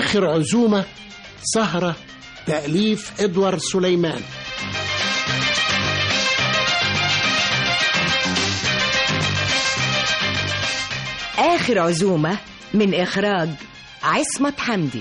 آخر عزومة سهرة تأليف إدوارد سليمان آخر عزومة من إخراج عصمت حمدي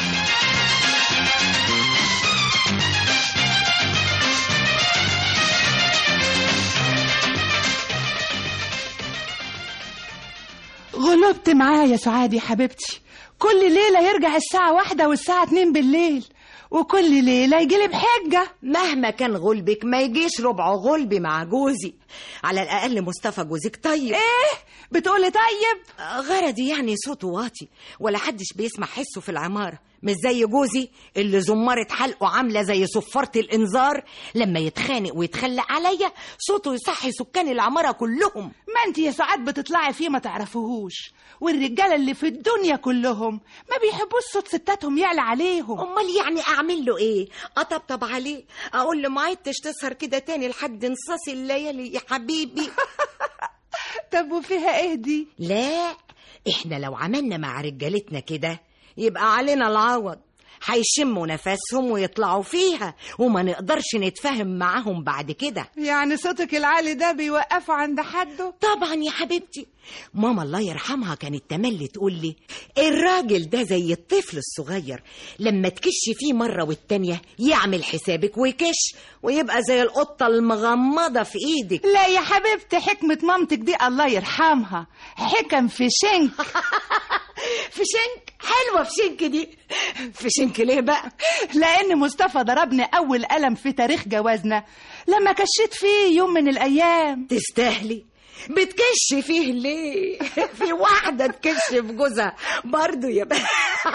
غلبت معاه يا سعاد يا حبيبتي كل ليلة يرجع الساعة واحدة والساعة اتنين بالليل وكل ليلة يجيلي بحجة مهما كان غلبك ما يجيش ربع غلبي مع جوزي على الأقل مصطفى جوزك طيب ايه بتقولي طيب غرضي يعني صوته واطي ولا حدش بيسمع حسه في العمارة مش زي جوزي اللي زمرة حلقه عاملة زي صفارة الإنذار لما يتخانق ويتخلق عليا صوته يصحي سكان العمارة كلهم ما انت يا سعاد بتطلعي فيه ما تعرفوهوش والرجالة اللي في الدنيا كلهم ما بيحبوش صوت ستاتهم يعلى عليهم امال يعني اعمل له ايه اطبطب عليه اقول له ما عدتش تسهر كده تاني لحد نصاص الليالي يا حبيبي طب وفيها ايه دي لا احنا لو عملنا مع رجالتنا كده يبقى علينا العوض هيشموا نفسهم ويطلعوا فيها وما نقدرش نتفاهم معاهم بعد كده يعني صوتك العالي ده بيوقفه عند حده طبعا يا حبيبتي ماما الله يرحمها كانت تملي تقول لي الراجل ده زي الطفل الصغير لما تكش فيه مرة والتانية يعمل حسابك ويكش ويبقى زي القطة المغمضة في ايدك لا يا حبيبتي حكمة مامتك دي الله يرحمها حكم في شنك في شنك حلوة في شنك دي في شنك ليه بقى لأن مصطفى ضربني أول قلم في تاريخ جوازنا لما كشيت فيه يوم من الأيام تستاهلي بتكش فيه ليه في واحدة تكش في جوزها برضو يا بقى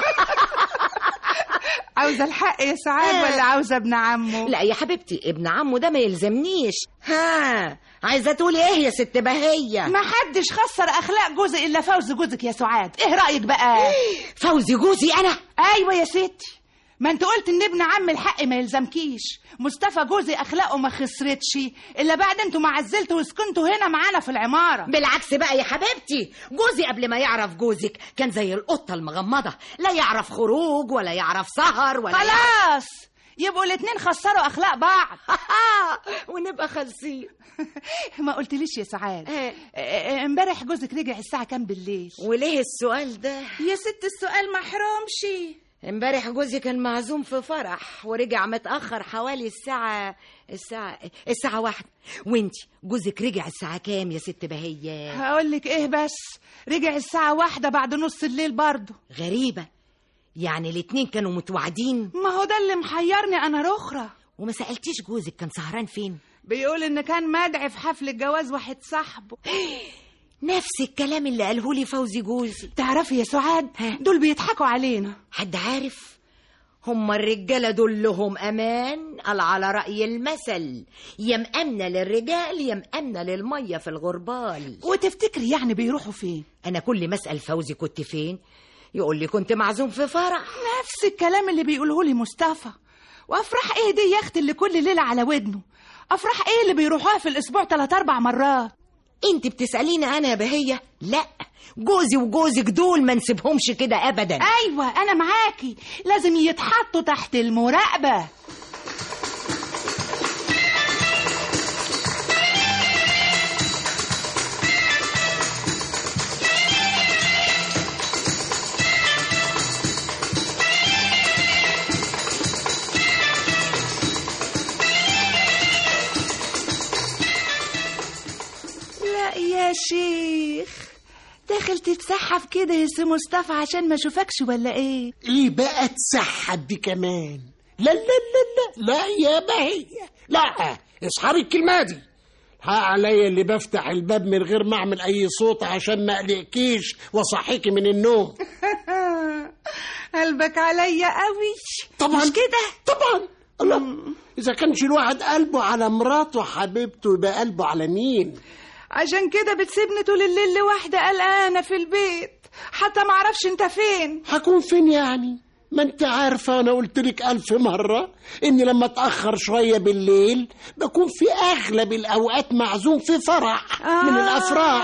عاوزة الحق يا سعاد ولا عاوزة ابن عمه لا يا حبيبتي ابن عمه ده ما يلزمنيش ها عايزة تقولي ايه يا ست بهية ما حدش خسر أخلاق جوزي إلا فوز جوزك يا سعاد إيه رأيك بقى فوزي جوزي انا أيوة يا ستي ما انت قلت ان ابن عم الحق ما يلزمكيش مصطفى جوزي اخلاقه ما خسرتش الا بعد انتوا ما عزلتوا وسكنتوا هنا معانا في العماره بالعكس بقى يا حبيبتي جوزي قبل ما يعرف جوزك كان زي القطة المغمضة لا يعرف خروج ولا يعرف سهر ولا يعرف... خلاص يبقوا الاتنين خسروا اخلاق بعض ونبقى خالصين ما قلتليش يا سعاد إيه؟ اه، امبارح جوزك رجع الساعه كام بالليل وليه السؤال ده يا ست السؤال محرمش امبارح جوزي كان معزوم في فرح ورجع متأخر حوالي الساعة الساعة الساعة واحدة وانتي جوزك رجع الساعة كام يا ست بهية هقول لك ايه بس رجع الساعه واحدة بعد نص الليل برضه غريبة يعني الاتنين كانوا متوعدين ما هو ده اللي محيرني انا رخرة وما سألتيش جوزك كان سهران فين بيقول ان كان مدعي في حفل الجواز واحد صاحبه نفس الكلام اللي قاله لي فوزي جوزي تعرفي يا سعاد ها؟ دول بيضحكوا علينا حد عارف هم الرجالة دول لهم أمان قال على رأي المثل يا مأمنة للرجال يا مأمنة للمية في الغربال وتفتكري يعني بيروحوا فين أنا كل ما أسأل فوزي كنت فين يقول لي كنت معزوم في فرح نفس الكلام اللي بيقوله لي مصطفى وافراح ايه دي يا اختي اللي كل ليله على ودنه افراح ايه اللي بيروحوها في الاسبوع ثلاث اربع مرات انت بتسأليني أنا يا بهية لا جوزي وجوزك دول ما نسيبهمش كده أبدا ايوه انا معاكي لازم يتحطوا تحت المراقبه لا يا شيخ داخل تتسحب كده يا سي مصطفى عشان ما اشوفكش ولا ايه ايه بقى تسحب دي كمان لا لا لا لا لا يا بهية لا اصحابي الكلمة دي ها عليا اللي بفتح الباب من غير ما اعمل اي صوت عشان ما اقلقكيش واصحيكي من النوم قلبك عليا قوي طبعا مش كده طبعا الله اذا كانش الواحد قلبه على مراته حبيبته يبقى قلبه على مين عشان كده بتسيبني طول الليل لوحدة قلقانة في البيت حتى ما اعرفش انت فين هكون فين يعني ما انت عارفة انا قلت لك الف مرة اني لما اتأخر شوية بالليل بكون في اغلب الاوقات معزوم في فرح من الافراح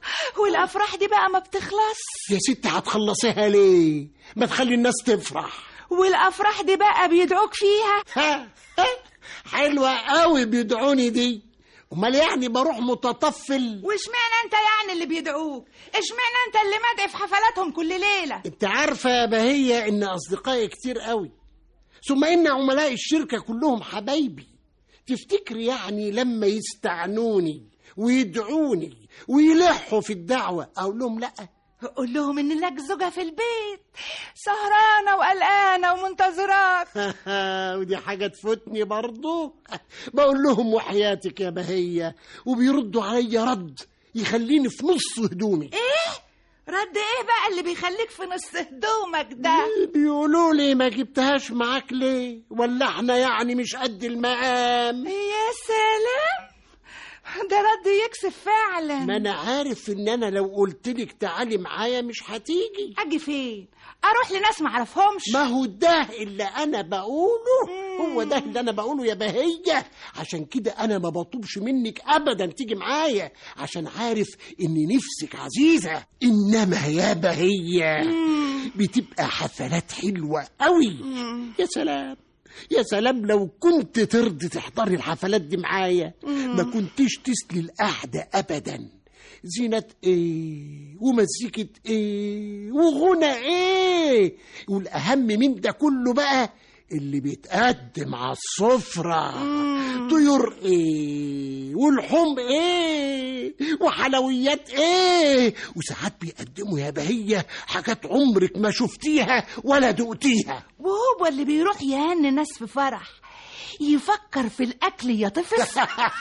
والافراح دي بقى ما بتخلص يا ست هتخلصيها ليه ما تخلي الناس تفرح والافراح دي بقى بيدعوك فيها ها ها حلوة قوي بيدعوني دي امال يعني بروح متطفل واشمعنى انت يعني اللي بيدعوك اشمعنى انت اللي مدعي في حفلاتهم كل ليله انت عارفة يا بهية ان اصدقائي كتير قوي ثم ان عملاء الشركة كلهم حبايبي تفتكر يعني لما يستعنوني ويدعوني ويلحوا في الدعوة اقول لهم لا قول لهم ان لك زوجة في البيت سهرانة وقلقانة ومنتظراك ودي حاجة تفوتني برضو بقول لهم وحياتك يا بهية وبيردوا عليا رد يخليني في نص هدومي ايه رد ايه بقى اللي بيخليك في نص هدومك ده بيقولوا لي ما جبتهاش معاك ليه ولا احنا يعني مش قد المقام يا سلام ده رد يكسف فعلا ما انا عارف ان انا لو قلت لك تعالي معايا مش هتيجي اجي فين اروح لناس معرفهمش ما هو ده اللي انا بقوله هو ده اللي انا بقوله يا بهية عشان كده انا ما بطلبش منك ابدا تيجي معايا عشان عارف ان نفسك عزيزة انما يا بهية بتبقى حفلات حلوة قوي يا سلام يا سلام لو كنت ترضي تحضري الحفلات دي معايا ما كنتش تسلي القعدة ابدا زينة ايه ومزيكة ايه وغنى ايه والاهم من ده كله بقى اللي بيتقدم على السفرة طيور ايه ولحوم ايه وحلويات ايه وساعات بيقدموا يا بهية حاجات عمرك ما شفتيها ولا دقتيها وهو اللي بيروح يهني ناس في فرح يفكر في الاكل يا طفل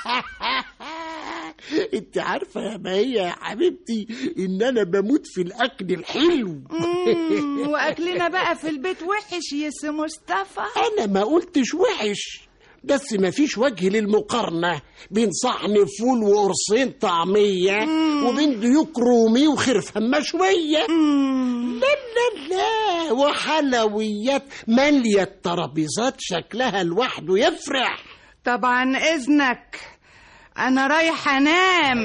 انت عارفة يا بهية يا حبيبتي ان انا بموت في الاكل الحلو مم، واكلنا بقى في البيت وحش يا سي مصطفى انا ما قلتش وحش بس ما فيش وجه للمقارنة بين صحن فول وقرصين طعمية وبين ديوك رومي وخرفة مشوية لا لا لا وحلويات مالية الترابيزات شكلها لوحده يفرح طبعا اذنك انا رايح انام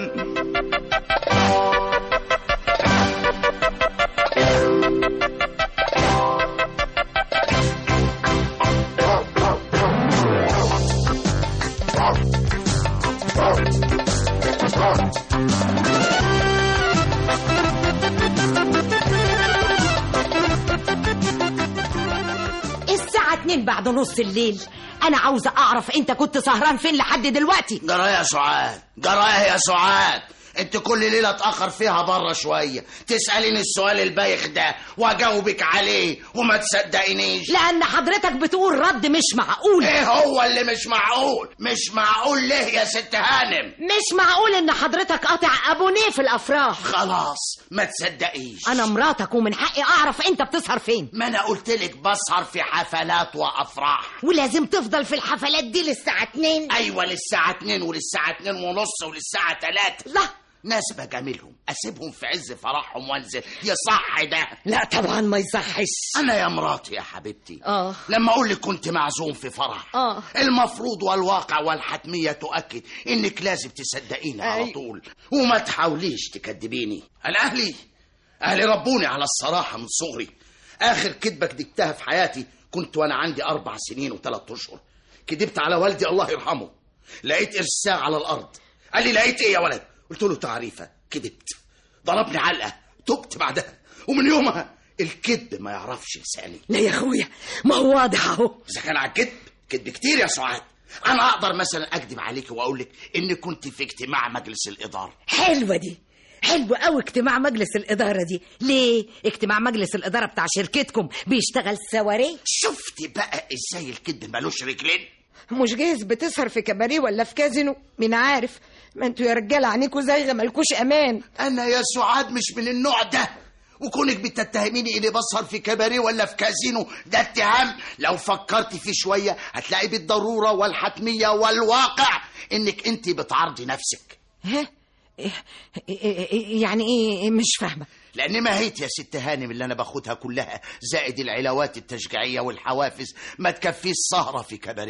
الساعة اتنين بعد نص الليل أنا عاوزة أعرف أنت كنت سهران فين لحد دلوقتي جرايه يا سعاد جرايه يا سعاد انت كل ليله اتاخر فيها بره شويه تساليني السؤال البايخ ده واجاوبك عليه وما تصدقينيش لأن حضرتك بتقول رد مش معقول ايه هو اللي مش معقول مش معقول ليه يا ست هانم مش معقول إن حضرتك قاطع أبونيه في الأفراح خلاص ما تصدقيش أنا مراتك ومن حقي أعرف أنت بتسهر فين ما انا قلت لك بسهر في حفلات وافراح ولازم تفضل في الحفلات دي للساعة اتنين ايوه للساعه 2 وللساعه 2 ونص وللساعه 3 لا ناس بجاملهم اسيبهم في عز فرحهم وانزل يصح ده لا طبعا ما يصحش انا يا مراتي يا حبيبتي آه. لما اقول لك كنت معزوم في فرح آه. المفروض والواقع والحتميه تؤكد انك لازم تصدقيني على أي. طول وما تحاوليش تكذبيني انا اهلي اهلي ربوني على الصراحه من صغري اخر كذبه كدبتها في حياتي كنت وانا عندي اربع سنين وثلاث اشهر كدبت على والدي الله يرحمه لقيت ارسال على الارض قال لي لقيت ايه يا ولد قلت له تعريفه كدبت ضربني علقه تبت بعدها ومن يومها الكذب ما يعرفش لساني لا يا أخويا ما هو واضح أهو اذا كان على الكذب كذب كتير يا سعاد انا اقدر مثلا اكذب عليك واقول لك اني كنت في اجتماع مجلس الاداره حلوة دي حلو قوي اجتماع مجلس الإدارة دي ليه؟ اجتماع مجلس الإدارة بتاع شركتكم بيشتغل سواري شفتي بقى ازاي الكذب ملوش رجلين مش جايز بتسهر في كباريه ولا في كازينو مين عارف ما انتوا يا رجاله عينيكوا زايغه مالكوش امان انا يا سعاد مش من النوع ده وكونك بتتهميني اني بسهر في كباريه ولا في كازينو ده اتهام لو فكرت فيه شويه هتلاقي بالضروره والحتميه والواقع انك انت بتعرضي نفسك ها إيه- إيه- إيه- يعني ايه مش فاهمه لان ماهيت يا ست هانم اللي انا باخدها كلها زائد العلاوات التشجيعيه والحوافز ما تكفيش سهره في كباريه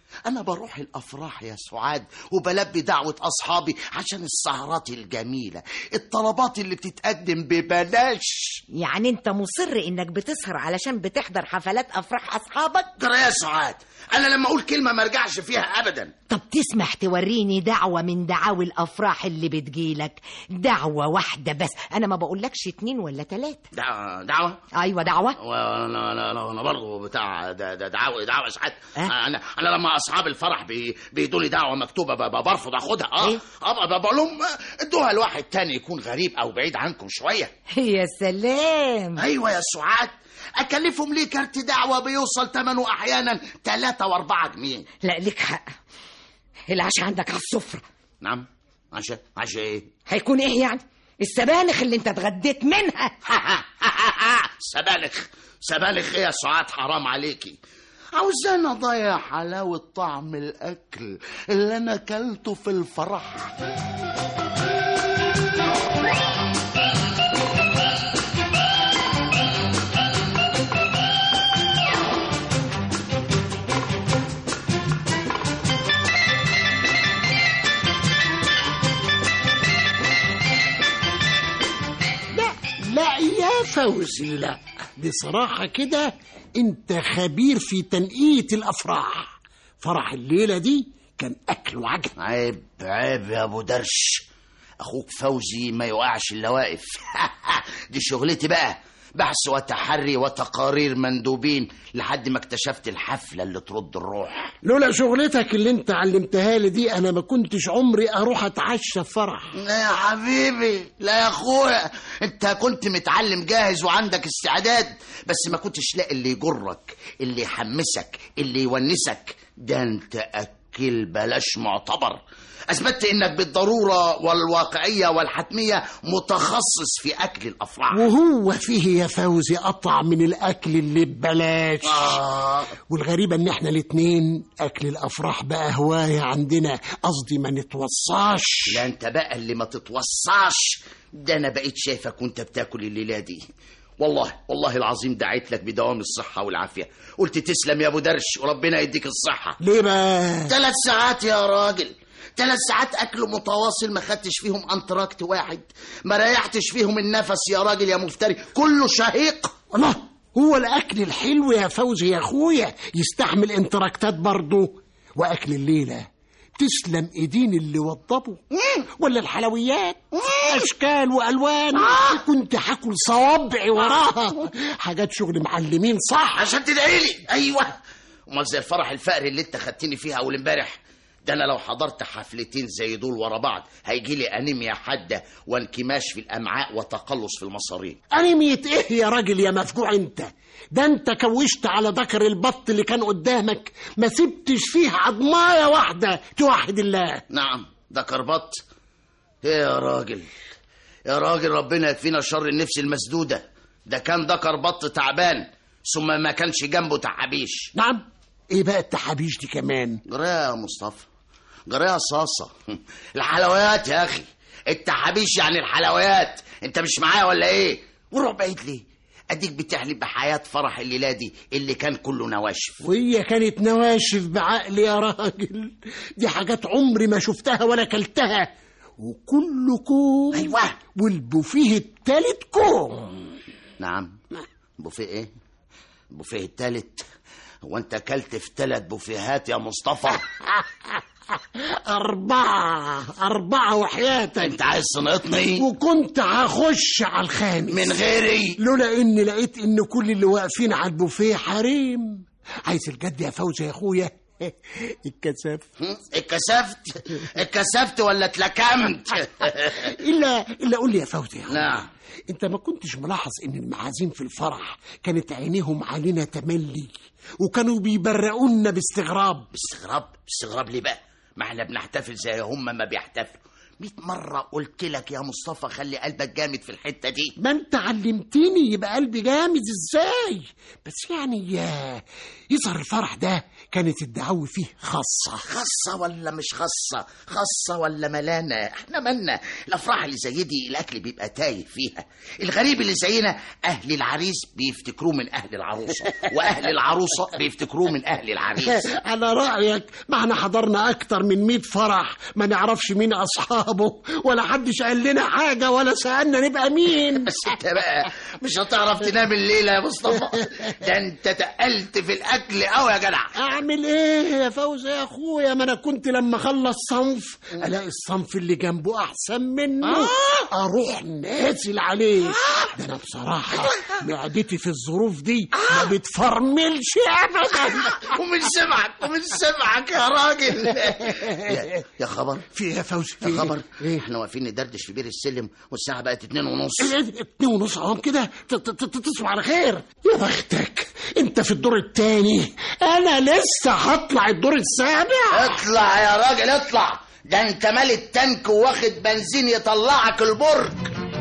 انا بروح الافراح يا سعاد وبلبي دعوه اصحابي عشان السهرات الجميله الطلبات اللي بتتقدم ببلاش يعني انت مصر انك بتسهر علشان بتحضر حفلات افراح اصحابك ترى يا سعاد انا لما اقول كلمه ما ارجعش فيها ابدا طب تسمح توريني دعوة من دعاوي الافراح اللي بتجيلك دعوة واحدة بس انا ما بقولكش اتنين ولا تلاتة دعوه دعوه ايوه دعوة وانا انا انا, أنا برضه بتاع ده ده دعوه دعوه ساعات أه؟ انا انا لما اصحاب الفرح بي بيدوني دعوه مكتوبه ب- ب- برفض اخدها اه إيه؟ اه ب- بقول لهم آه، ادوها لواحد تاني يكون غريب او بعيد عنكم شويه يا سلام ايوه يا سعاد اكلفهم ليه كارت دعوه بيوصل ثمنه احيانا 3 و4 جنيه لا لك حق العشاء عندك على السفرة نعم عشان عشان ايه هيكون ايه يعني السبانخ اللي انت اتغديت منها سبانخ سبانخ ايه يا سعاد حرام عليكي عاوزان اضيع حلاوة طعم الاكل اللي انا اكلته في الفرح لا لا يا فوزي لا بصراحة كده انت خبير في تنقية الافراح فرح الليلة دي كان اكل وعجب عيب عيب يا ابو درش اخوك فوزي ما يوقعش الا واقف دي شغلتي بقى بحث وتحري وتقارير مندوبين لحد ما اكتشفت الحفلة اللي ترد الروح لولا شغلتك اللي انت علمتها لي دي انا ما كنتش عمري اروح اتعشى في فرح لا يا حبيبي لا يا اخويا انت كنت متعلم جاهز وعندك استعداد بس ما كنتش لاقي اللي يجرك اللي يحمسك اللي يونسك ده انت اكل بلاش معتبر اثبتت انك بالضروره والواقعيه والحتميه متخصص في اكل الافراح وهو فيه يا فوزي قطع من الاكل اللي ببلاش آه. والغريبة ان احنا الاتنين اكل الافراح بقى هواية عندنا قصدي ما نتوصاش لا انت بقى اللي ما تتوصاش ده انا بقيت شايفك وانت بتاكل الليله دي والله والله العظيم دعيت لك بدوام الصحه والعافيه قلت تسلم يا ابو درش وربنا يديك الصحه ليه بقى ثلاث ساعات يا راجل ثلاث ساعات اكل متواصل ما خدتش فيهم انتراكت واحد ما ريحتش فيهم النفس يا راجل يا مفتري كله شهيق الله هو الاكل الحلو يا فوزي يا اخويا يستحمل انتراكتات برضه واكل الليله تسلم ايدين اللي وضبوا ولا الحلويات اشكال والوان كنت هاكل صوابعي وراها حاجات شغل معلمين صح عشان تدعي لي ايوه امال زي الفرح الفقري اللي انت خدتني فيها اول امبارح ده انا لو حضرت حفلتين زي دول ورا بعض هيجي لي انيميا حاده وانكماش في الامعاء وتقلص في المصارين أنيمية إيه يا راجل يا مفجوع أنت ده أنت كوشت على ذكر البط اللي كان قدامك ما سبتش فيه عضماية واحدة توحد الله نعم ده كربط ايه يا راجل يا راجل ربنا يكفينا شر النفس المسدوده ده كان ده كربط تعبان ثم ما كانش جنبه تعابيش نعم إيه بقى التحابيش دي كمان جرى يا مصطفى جرى يا صاصة الحلويات يا أخي التحابيش يعني الحلويات أنت مش معايا ولا إيه؟ وروح بعيد ليه؟ أديك بتحلم بحياة فرح الليلة دي اللي كان كله نواشف وهي كانت نواشف بعقل يا راجل دي حاجات عمري ما شفتها ولا كلتها وكله كوم أيوة. والبوفيه التالت كوم نعم بوفيه إيه؟ البوفيه التالت هو أنت أكلت في تلات بوفيهات يا مصطفى أربعة أربعة وحياتك أنت عايز تنقطني وكنت هخش على الخامس من غيري لولا اني لقيت ان كل اللي واقفين على البوفيه حريم عايز الجد يا فوزي يا اخويا الكسف هم؟ اتكسفت اتكسفت ولا اتلكمت الا الا قول لي يا فوزي يا أخويا. نعم انت ما كنتش ملاحظ ان المعازيم في الفرح كانت عينيهم علينا تملي وكانوا بيبرقونا باستغراب باستغراب باستغراب ليه بقى ما احنا بنحتفل زي هم ما بيحتفلوا 100 مرة قلت لك يا مصطفى خلي قلبك جامد في الحتة دي ما انت علمتني يبقى قلبي جامد ازاي بس يعني يا يظهر الفرح ده كانت الدعوة فيه خاصة خاصة ولا مش خاصة خاصة ولا ملانة احنا مالنا الافراح اللي زي دي الاكل بيبقى تايه فيها الغريب اللي زينا اهل العريس بيفتكروه من اهل العروسة واهل العروسة بيفتكروه من اهل العريس على رأيك ما احنا حضرنا أكتر من مئة فرح ما نعرفش مين أصحابه ولا حدش قال لنا حاجة ولا سألنا نبقى مين بس انت بقى مش هتعرف تنام الليلة يا مصطفى ده انت تقلت في الاكل قوي يا جدع أعمل إيه يا فوزي يا أخويا ما أنا كنت لما أخلص صنف ألاقي الصنف اللي جنبه أحسن منه أروح نازل عليه ده أنا بصراحة معدتي في الظروف دي ما بتفرملش أبدا ومن سمعك ومن سمعك يا راجل يا, يا خبر في إيه يا فوزي في يا خبر إيه؟ احنا واقفين ندردش في بير السلم والساعة بقت اتنين ونص إيه، اتنين ونص اهو كده ت- ت- ت- تصبح على خير يا بختك انت في الدور التاني انا لسه هطلع الدور السابع اطلع يا راجل اطلع ده انت مال التانك واخد بنزين يطلعك البرج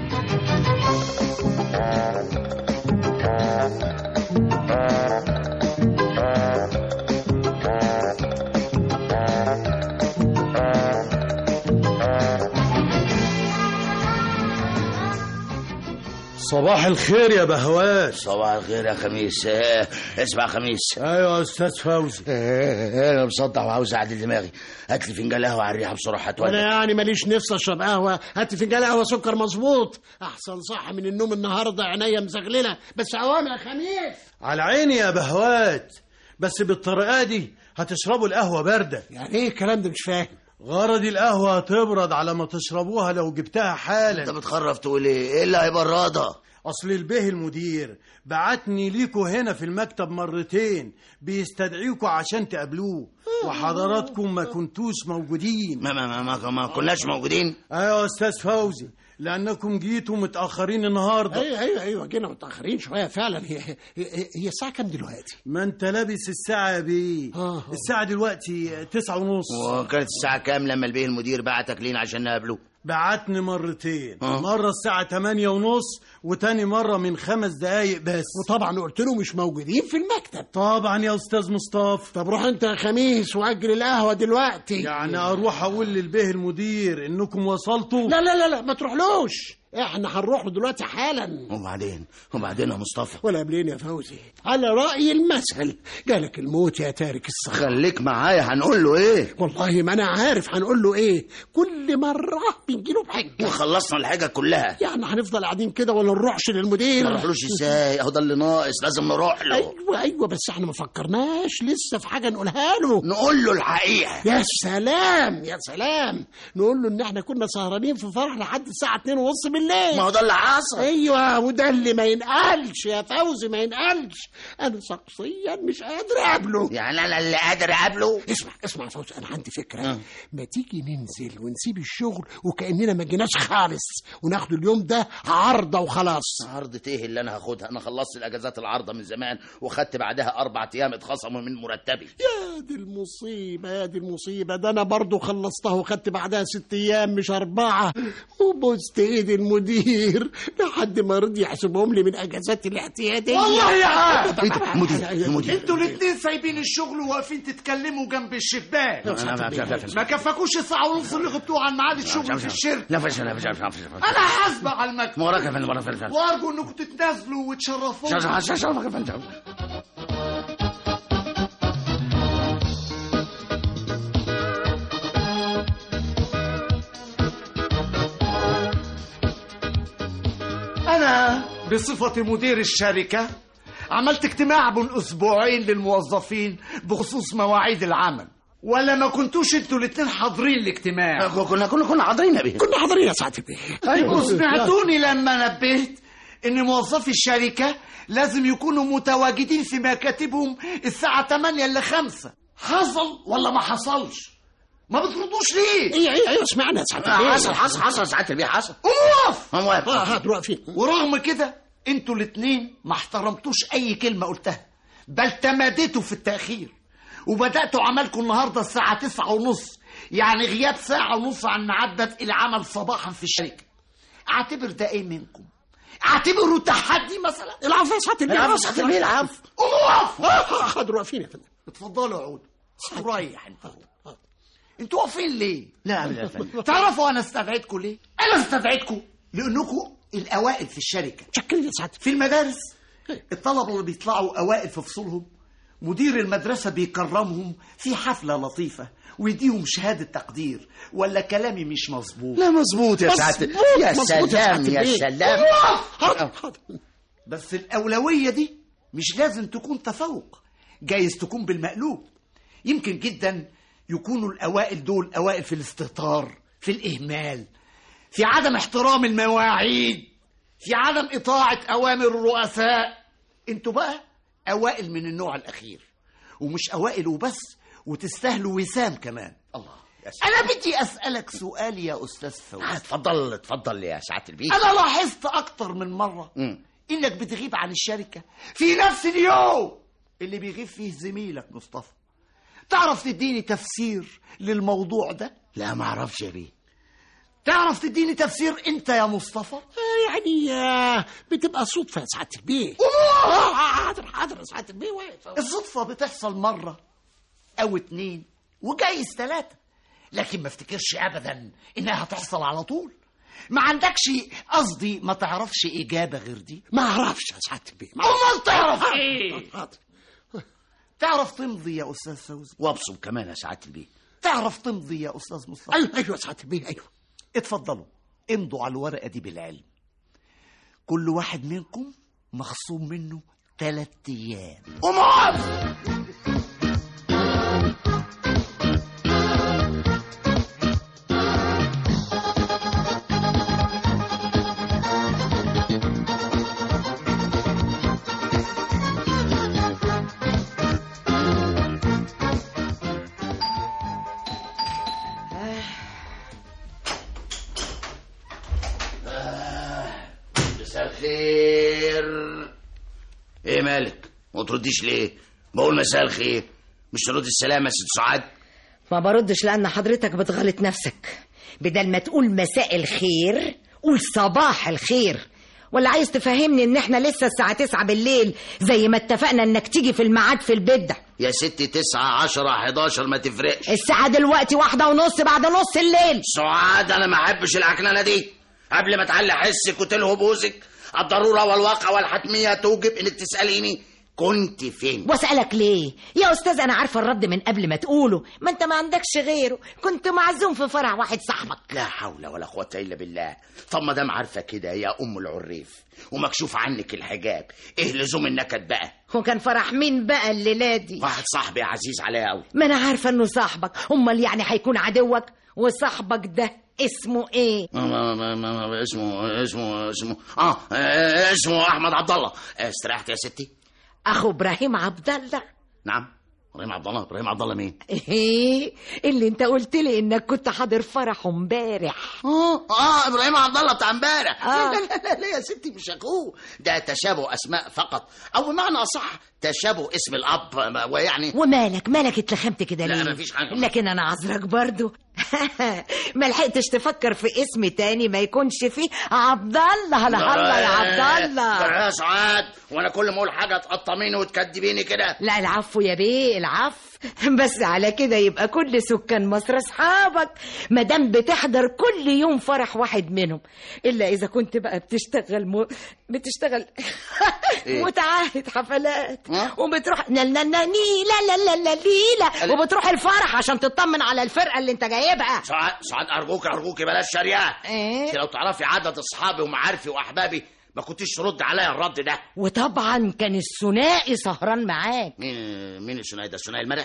صباح الخير يا بهواش صباح الخير يا خميس اه، اسمع يا خميس ايوه يا استاذ فوزي اه، انا مصدع وعاوز اعدل دماغي هات لي فنجان قهوه على الريحه بسرعه وانا هتولد يعني ماليش نفس اشرب قهوه هات فنجان قهوه سكر مظبوط احسن صح من النوم النهارده عينيا مزغلله بس عوام يا خميس على عيني يا بهوات بس بالطريقه دي هتشربوا القهوه بارده يعني ايه الكلام ده مش فاهم غرضي القهوه هتبرد على ما تشربوها لو جبتها انت حالا بتخرف تقول ايه ايه اللي هيبردها اصل البيه المدير بعتني ليكوا هنا في المكتب مرتين بيستدعيكوا عشان تقابلوه وحضراتكم ما كنتوش موجودين ما ما ما, ما, ما كناش موجودين ايوه يا استاذ فوزي لانكم جيتوا متاخرين النهارده ايوه ايوه ايوه جينا متاخرين شويه فعلا هي هي, هي الساعه كام دلوقتي ما انت لابس الساعه يا بيه آه. الساعه دلوقتي تسعة ونص وكانت الساعه كام لما البيه المدير بعتك لينا عشان نقابله بعتني مرتين آه. مرة الساعة تمانية ونص وتاني مرة من خمس دقايق بس وطبعا قلت له مش موجودين في المكتب طبعا يا أستاذ مصطفى طب روح انت يا خميس واجري القهوه دلوقتي يعني أروح أقول للبيه المدير إنكم وصلتوا لا لا لا لا ما تروحلوش احنا هنروح له دلوقتي حالا وبعدين وبعدين يا مصطفى ولا قبلين يا فوزي على رأي المثل جالك الموت يا تارك الصخر خليك معايا هنقول له ايه والله ما انا عارف هنقول له ايه كل مرة بنجيله بحجة وخلصنا الحاجه كلها يعني هنفضل قاعدين كده ولا نروحش للمدير ما نروحلوش ازاي اهو ده اللي ناقص لازم نروح له ايوه ايوه بس احنا ما فكرناش لسه في حاجة نقولها له نقول له الحقيقه يا سلام يا سلام نقول له ان احنا كنا سهرانين في فرح لحد الساعة 2 ونص بالليل ما هو ده اللي حصل ايوه وده اللي ما ينقلش يا فوزي ما ينقلش انا شخصيا مش قادر اقابله يعني انا اللي قادر اقابله اسمع اسمع يا فوزي انا عندي فكره آه. ما تيجي ننزل ونسيب الشغل وكاننا ما جيناش خالص وناخد اليوم ده عارضه وخلاص عرضة ايه اللي انا هاخدها انا خلصت الاجازات العارضه من زمان وخدت بعدها اربع ايام اتخصموا من مرتبي يا دي المصيبه يا دي المصيبه ده انا برضو خلصتها وخدت بعدها ست ايام مش اربعه وبوست ايد المدير لحد ما رضي يحسبهم لي من اجازات الاعتياديه والله يا عم ايه ده مدير المدير انتوا الاتنين سايبين الشغل وواقفين تتكلموا جنب الشباك أنا- أنا- أنا- أنا- ما كفاكوش الساعة ونص اللي غبتوها عن ميعاد الشغل في الشركة لا فشل لا فشل لا فشل أنا حاسبة على المكتب وراك يا فندم وراك يا فندم وأرجو إنكم تتنازلوا وتشرفونا شوف- شوف- شوفك يا فندم أنا بصفتي مدير الشركة عملت اجتماع من أسبوعين للموظفين بخصوص مواعيد العمل ولا ما كنتوش انتوا الاتنين حاضرين الاجتماع كنا كنا كنا حاضرين يا بيه كنا حاضرين يا سعاده البيه أيوة سمعتوني لما نبهت إن موظفي الشركة لازم يكونوا متواجدين في مكاتبهم الساعة 8 ل 5 حصل ولا ما حصلش؟ ما بتردوش ليه؟ ايوه ايوه ايوه سمعنا يا سعاده البيه حصل حصل حصل ساعات البيه حصل وقف هم واقف اه هات واقفين ورغم كده انتوا الاتنين ما احترمتوش اي كلمة قلتها بل تماديتوا في التأخير وبدأتوا عملكم النهاردة الساعة تسعة ونص يعني غياب ساعة ونص عن ميعاد بدء العمل صباحا في الشركة اعتبر ده ايه منكم اعتبره تحدي مثلا العفو يا سعاده البيه العفو يا سعادة البيه، العفو. اقف خدوا واقفين يا فندم اتفضلوا اقعدوا استريح انتوا انتوا واقفين ليه لا ابدا يا فندم تعرفوا انا استبعدكم ليه انا استبعدكم لانكم الاوائل في الشركه شكرا يا سعاده في المدارس الطلبة اللي بيطلعوا أوائل في فصولهم مدير المدرسة بيكرمهم في حفلة لطيفة ويديهم شهادة تقدير ولا كلامي مش مظبوط لا مظبوط يا سعادة مظبوط، يا مظبوط يا سلام سعادة يا البيه. سلام حاضر حاضر بس الأولوية دي مش لازم تكون تفوق جايز تكون بالمقلوب يمكن جدا يكونوا الأوائل دول أوائل في الاستهتار في الإهمال في عدم احترام المواعيد في عدم إطاعة أوامر الرؤساء انتوا بقى أوائل من النوع الأخير ومش أوائل وبس وتستاهلوا وسام كمان الله يا سلام أنا بدي أسألك سؤال يا أستاذ فوزي اتفضل اتفضل يا سعادة البيه أنا لاحظت أكتر من مرة مم. إنك بتغيب عن الشركة في نفس اليوم اللي بيغيب فيه زميلك مصطفى تعرف تديني تفسير للموضوع ده لا ما اعرفش يا بيه تعرف تديني تفسير انت يا مصطفى آه، يعني آه، بتبقى صدفه يا سعاده البيه آه، حاضر حاضر يا سعاده البيه واقف أهو. الصدفة بتحصل مرة أو اتنين وجايز ثلاثة لكن ما افتكرش أبدا إنها هتحصل على طول ما عندكش قصدي ما تعرفش إجابة غير دي ما اعرفش يا سعاده البيه ما أمال تعرف أعرف. إيه حاضر تعرف تمضي يا أستاذ فوزي وابصم كمان يا سعادة البيه تعرف تمضي يا أستاذ مصطفى ايوه ايوه يا سعاده البيه ايوه اتفضلوا امضوا على الورقة دي بالعلم كل واحد منكم مخصوم منه ثلاث أيام قوم مساء الخير ايه مالك ما ترديش ليه بقول مساء الخير مش ترد السلام يا ست سعاد ما بردش لأن حضرتك بتغلط نفسك بدل ما تقول مساء الخير قول صباح الخير ولا عايز تفهمني ان احنا لسه الساعة تسعة بالليل زي ما اتفقنا انك تيجي في الميعاد في البيت ده يا ستي تسعة عشرة حداشر ما تفرقش الساعة دلوقتي واحدة ونص بعد نص الليل سعاد انا ما احبش العكننه دي قبل ما تعلي حسك وتلهو بوزك الضروره والواقع والحتميه توجب انك تساليني كنت فين واسألك ليه يا أستاذ أنا عارفة الرد من قبل ما تقوله ما أنت ما عندكش غيره كنت معزوم في فرع واحد صاحبك لا حول ولا قوة إلا بالله طب ما دام عارفة كده يا أم العريف ومكشوف عنك الحجاب إيه لزوم النكد بقى وكان فرح مين بقى الليلة دي واحد صاحبي عزيز عليا أوي ما أنا عارفة إنه صاحبك أمال يعني هيكون عدوك وصاحبك ده اسمه إيه ما- ما- ما- ما- ما- اسمه اسمه اسمه اه آه، اسمه احمد عبد الله آه، استريحت يا ستي أخو إبراهيم عبد الله نعم ابراهيم عبد الله ابراهيم عبد الله مين إيه اللي أنت قلت لي إنك كنت حاضر فرحه امبارح اه اه ابراهيم عبد الله بتاع امبارح آه. لا لا لا لا يا ستي مش اخوه ده تشابه اسماء فقط او بمعنى اصح تشابه اسم الاب ويعني ومالك مالك اتلخمت كده لا، ليه مفيش حاجة. لكن انا عذرك برضو ما لحقتش تفكر في اسم تاني ما يكونش فيه عبد الله لا الله يا عبد الله يا سعاد وانا كل ما اقول حاجه تقطميني وتكدبيني كده لا العفو يا بيه العفو بس على كده يبقى كل سكان مصر اصحابك ما دام بتحضر كل يوم فرح واحد منهم الا اذا كنت بقى بتشتغل م... بتشتغل إيه؟ متعهد حفلات ها؟ وبتروح لا لا لا ني- لا لا لا لا ليلة وبتروح الفرح عشان تطمن على الفرقه اللي انت جايبها سعاد سعاد ارجوك ارجوك بلاش شريعه إيه؟ انت لو تعرفي عدد اصحابي ومعارفي واحبابي ما كنتش ترد عليا الرد ده وطبعا كان الثنائي سهران معاك مين مين الثنائي ده الثنائي المرح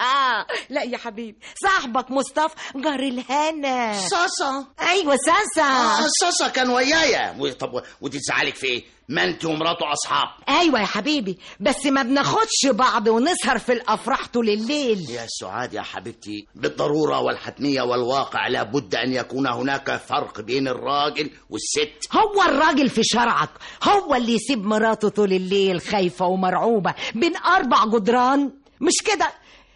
لا يا حبيبي صاحبك مصطفى جار الهنا صاصه ايوه ساسا اه صاصه كان ويايا و- طب و- ودي تزعلك في ايه ما انت ومراته اصحاب ايوه يا حبيبي بس ما بناخدش بعض ونسهر في الافراح طول الليل يا سعاد يا حبيبتي بالضرورة والحتمية والواقع لابد أن يكون هناك فرق بين الراجل والست هو الراجل في شرعك هو اللي يسيب مراته طول الليل خايفة ومرعوبة بين أربع جدران مش كده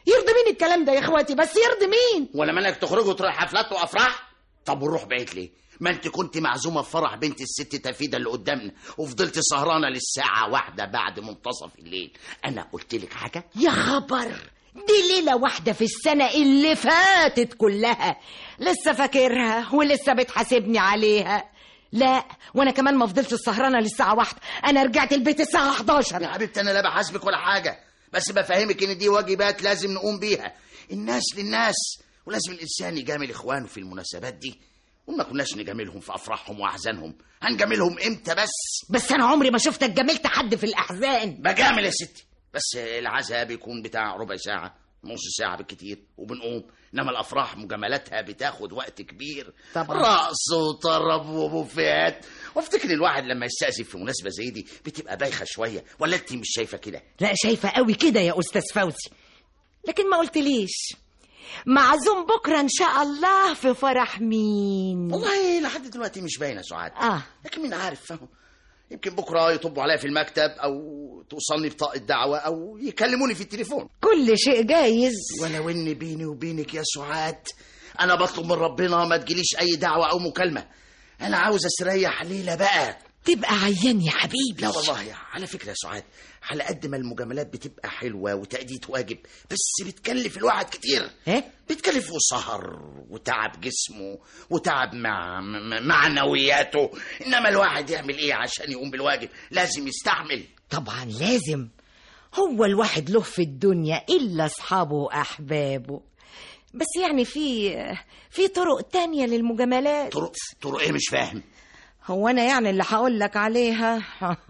يرضي مين الكلام ده يا اخواتي بس يرضي مين ولا مالك تخرجوا تروح حفلات وافراح طب ونروح بعيد ليه ما انت كنت معزومه في فرح بنت الست تفيده اللي قدامنا وفضلت سهرانه للساعه واحدة بعد منتصف الليل انا قلت لك حاجه يا خبر دي ليلة واحدة في السنة اللي فاتت كلها لسه فاكرها ولسه بتحاسبني عليها لا وانا كمان ما فضلتش سهرانة للساعة واحدة انا رجعت البيت الساعة 11 يا حبيبتي انا لا بحاسبك ولا حاجه بس بفهمك ان دي واجبات لازم نقوم بيها الناس للناس ولازم الانسان يجامل اخوانه في المناسبات دي وما كناش نجاملهم في افراحهم واحزانهم هنجاملهم امتى بس بس انا عمري ما شفتك جاملت حد في الاحزان بجامل يا ستي بس العزاء بيكون بتاع ربع ساعة نص ساعة بالكتير وبنقوم إنما الأفراح مجاملاتها بتاخد وقت كبير طبعا. رقص وطرب وبوفيات وافتكر الواحد لما يستأذن في مناسبة زي دي بتبقى بايخة شوية ولا أنت مش شايفة كده لا شايفة قوي كده يا أستاذ فوزي لكن ما قلتليش معزوم بكرة إن شاء الله في فرح مين والله لحد دلوقتي مش باينة سعاد آه لكن مين عارف فاهم يمكن بكرة يطبوا عليا في المكتب أو توصلني بطاقة دعوة أو يكلموني في التليفون كل شيء جايز ولو ان بيني وبينك يا سعاد انا بطلب من ربنا ما تجيليش اي دعوه او مكالمه انا عاوز استريح ليله بقى تبقى عيان يا حبيبي لا والله يا على فكره يا سعاد على قد ما المجاملات بتبقى حلوه وتأدية واجب بس بتكلف الواحد كتير ايه بتكلفه سهر وتعب جسمه وتعب مع م- معنوياته انما الواحد يعمل ايه عشان يقوم بالواجب لازم يستحمل طبعا لازم هو الواحد له في الدنيا إلا أصحابه وأحبابه بس يعني في في طرق تانية للمجاملات طرق طرق ايه مش فاهم هو أنا يعني اللي هقول لك عليها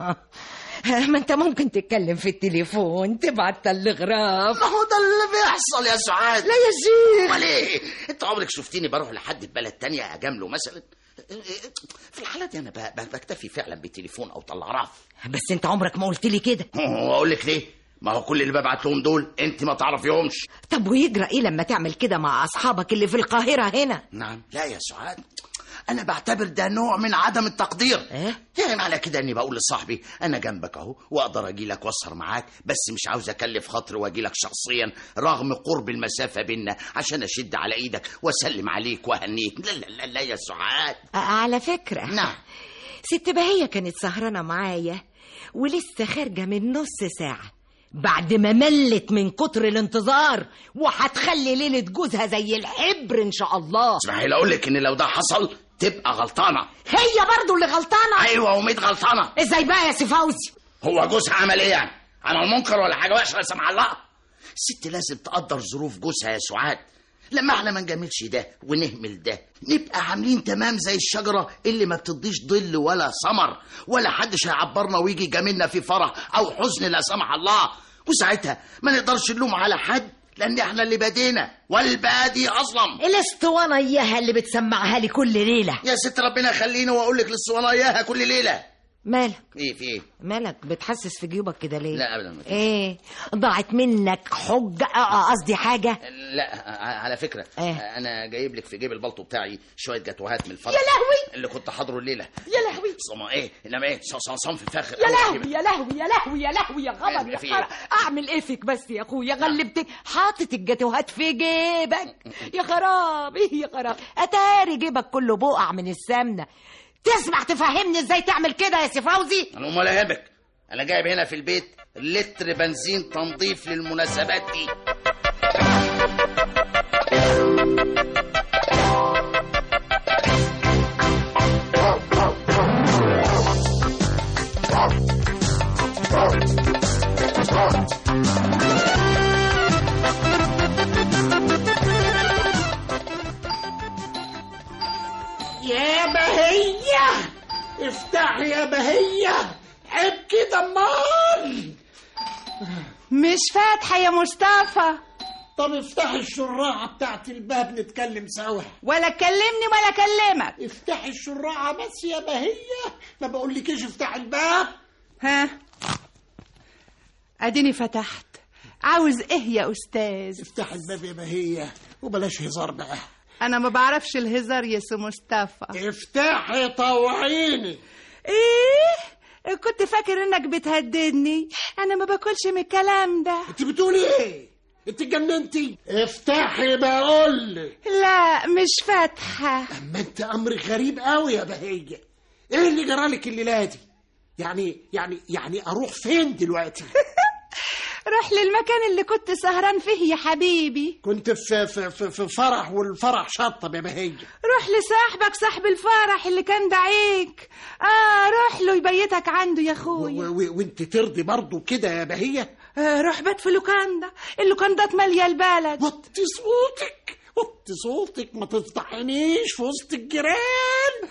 ما أنت ممكن تتكلم في التليفون تبعت تلغراف ما هو ده اللي بيحصل يا سعاد لا يا شيخ امال ايه انت عمرك شفتيني بروح لحد في بلد تانية اجامله مثلا في الحالة دي انا ب- ب- بكتفي فعلا بالتليفون او طلعراف بس أنت عمرك ما قلت لي كده واقول لك ليه ما هو كل اللي ببعت لهم دول انت ما تعرفيهمش طب ويجرى إيه لما تعمل كده مع أصحابك اللي في القاهرة هنا نعم لا يا سعاد انا بعتبر ده نوع من عدم التقدير إيه؟ يعني معنى كده اني بقول لصاحبي انا جنبك اهو واقدر اجي لك واسهر معاك بس مش عاوز اكلف خاطر واجي لك شخصيا رغم قرب المسافه بينا عشان اشد على ايدك واسلم عليك واهنيك لا لا لا, لا يا سعاد على فكرة نعم ست بهية كانت سهرانة معايا ولسه خارجة من نص ساعة بعد ما ملت من كتر الانتظار وهتخلي ليلة جوزها زي الحبر إن شاء الله اسمعي اقول لك ان لو ده حصل تبقى غلطانه هي برضو اللي غلطانة ايوه وميت غلطانه ازاي بقى يا سي فوزي هو جوزها عمل ايه يعني عمل منكر ولا حاجه وحشه لا سمح الله الست لازم تقدر ظروف جوزها يا سعاد لما احنا ما نجاملش ده ونهمل ده نبقى عاملين تمام زي الشجره اللي ما بتديش ظل ولا ثمر ولا حدش هيعبرنا ويجي يجاملنا في فرح او حزن لا سمح الله وساعتها ما نقدرش نلوم على حد لان احنا اللي بدينا والبادي اظلم الاسطوانة اياها اللي بتسمعها لي كل ليلة يا ست ربنا يخليني واقول لك للصوانه اياها كل ليله مالك ايه في ايه مالك بتحسس في جيوبك كده ليه لا ابدا مفيش. ايه ضاعت منك حجة آه، قصدي حاجة لا ع- على فكرة إيه؟ أنا جايب لك في جيب البلطو بتاعي شوية جاتوهات من الفرح يا لهوي! اللي كنت حاضره الليلة يا لهوي صما إيه إنما إيه ص- ص- صنف فاخر يا أوي لهوي كده. يا لهوي يا لهوي يا لهوي يا خبر يا في خبر إيه؟ اعمل ايه فيك بس يا اخويا غلبتني حاطط الجاتوهات في جيبك يا خراب ايه يا خراب اتاري جيبك كله بقع من السمنه تسمع تفهمني ازاي تعمل كده يا سي فوزي أنا أمال أهبك أنا جايب هنا في البيت لتر بنزين تنظيف للمناسبات دي يا بهية افتحي يا بهية عيب كده امال مش فاتحة يا مصطفى طب افتحي الشراعة بتاعت الباب نتكلم سوا ولا تكلمني ولا اكلمك افتحي الشراعة بس يا بهية ما بقولكيش افتحي الباب ها اديني فتحت عاوز ايه يا استاذ افتحي الباب يا بهية وبلاش هزار بقى انا ما بعرفش الهزار يا سي مصطفى افتحي طوعيني ايه كنت فاكر انك بتهددني انا ما باكلش من الكلام ده انت بتقولي ايه انت اتجننتي افتحي بقول لك لا مش فاتحة اما انت امر غريب قوي يا بهية ايه اللي جرالك الليله دي يعني يعني يعني اروح فين دلوقتي روح للمكان اللي كنت سهران فيه يا حبيبي كنت في في في, في فرح والفرح شطب يا بهية روح لصاحبك صاحب الفرح اللي كان دعيك اه روح له يبيتك عنده يا و- اخويا و- وانت ترضي برضو كده يا بهية آه روح بات في لوكاندا اللوكاندات مالية البلد وطي صوتك وطي صوتك ما تفضحنيش في وسط الجيران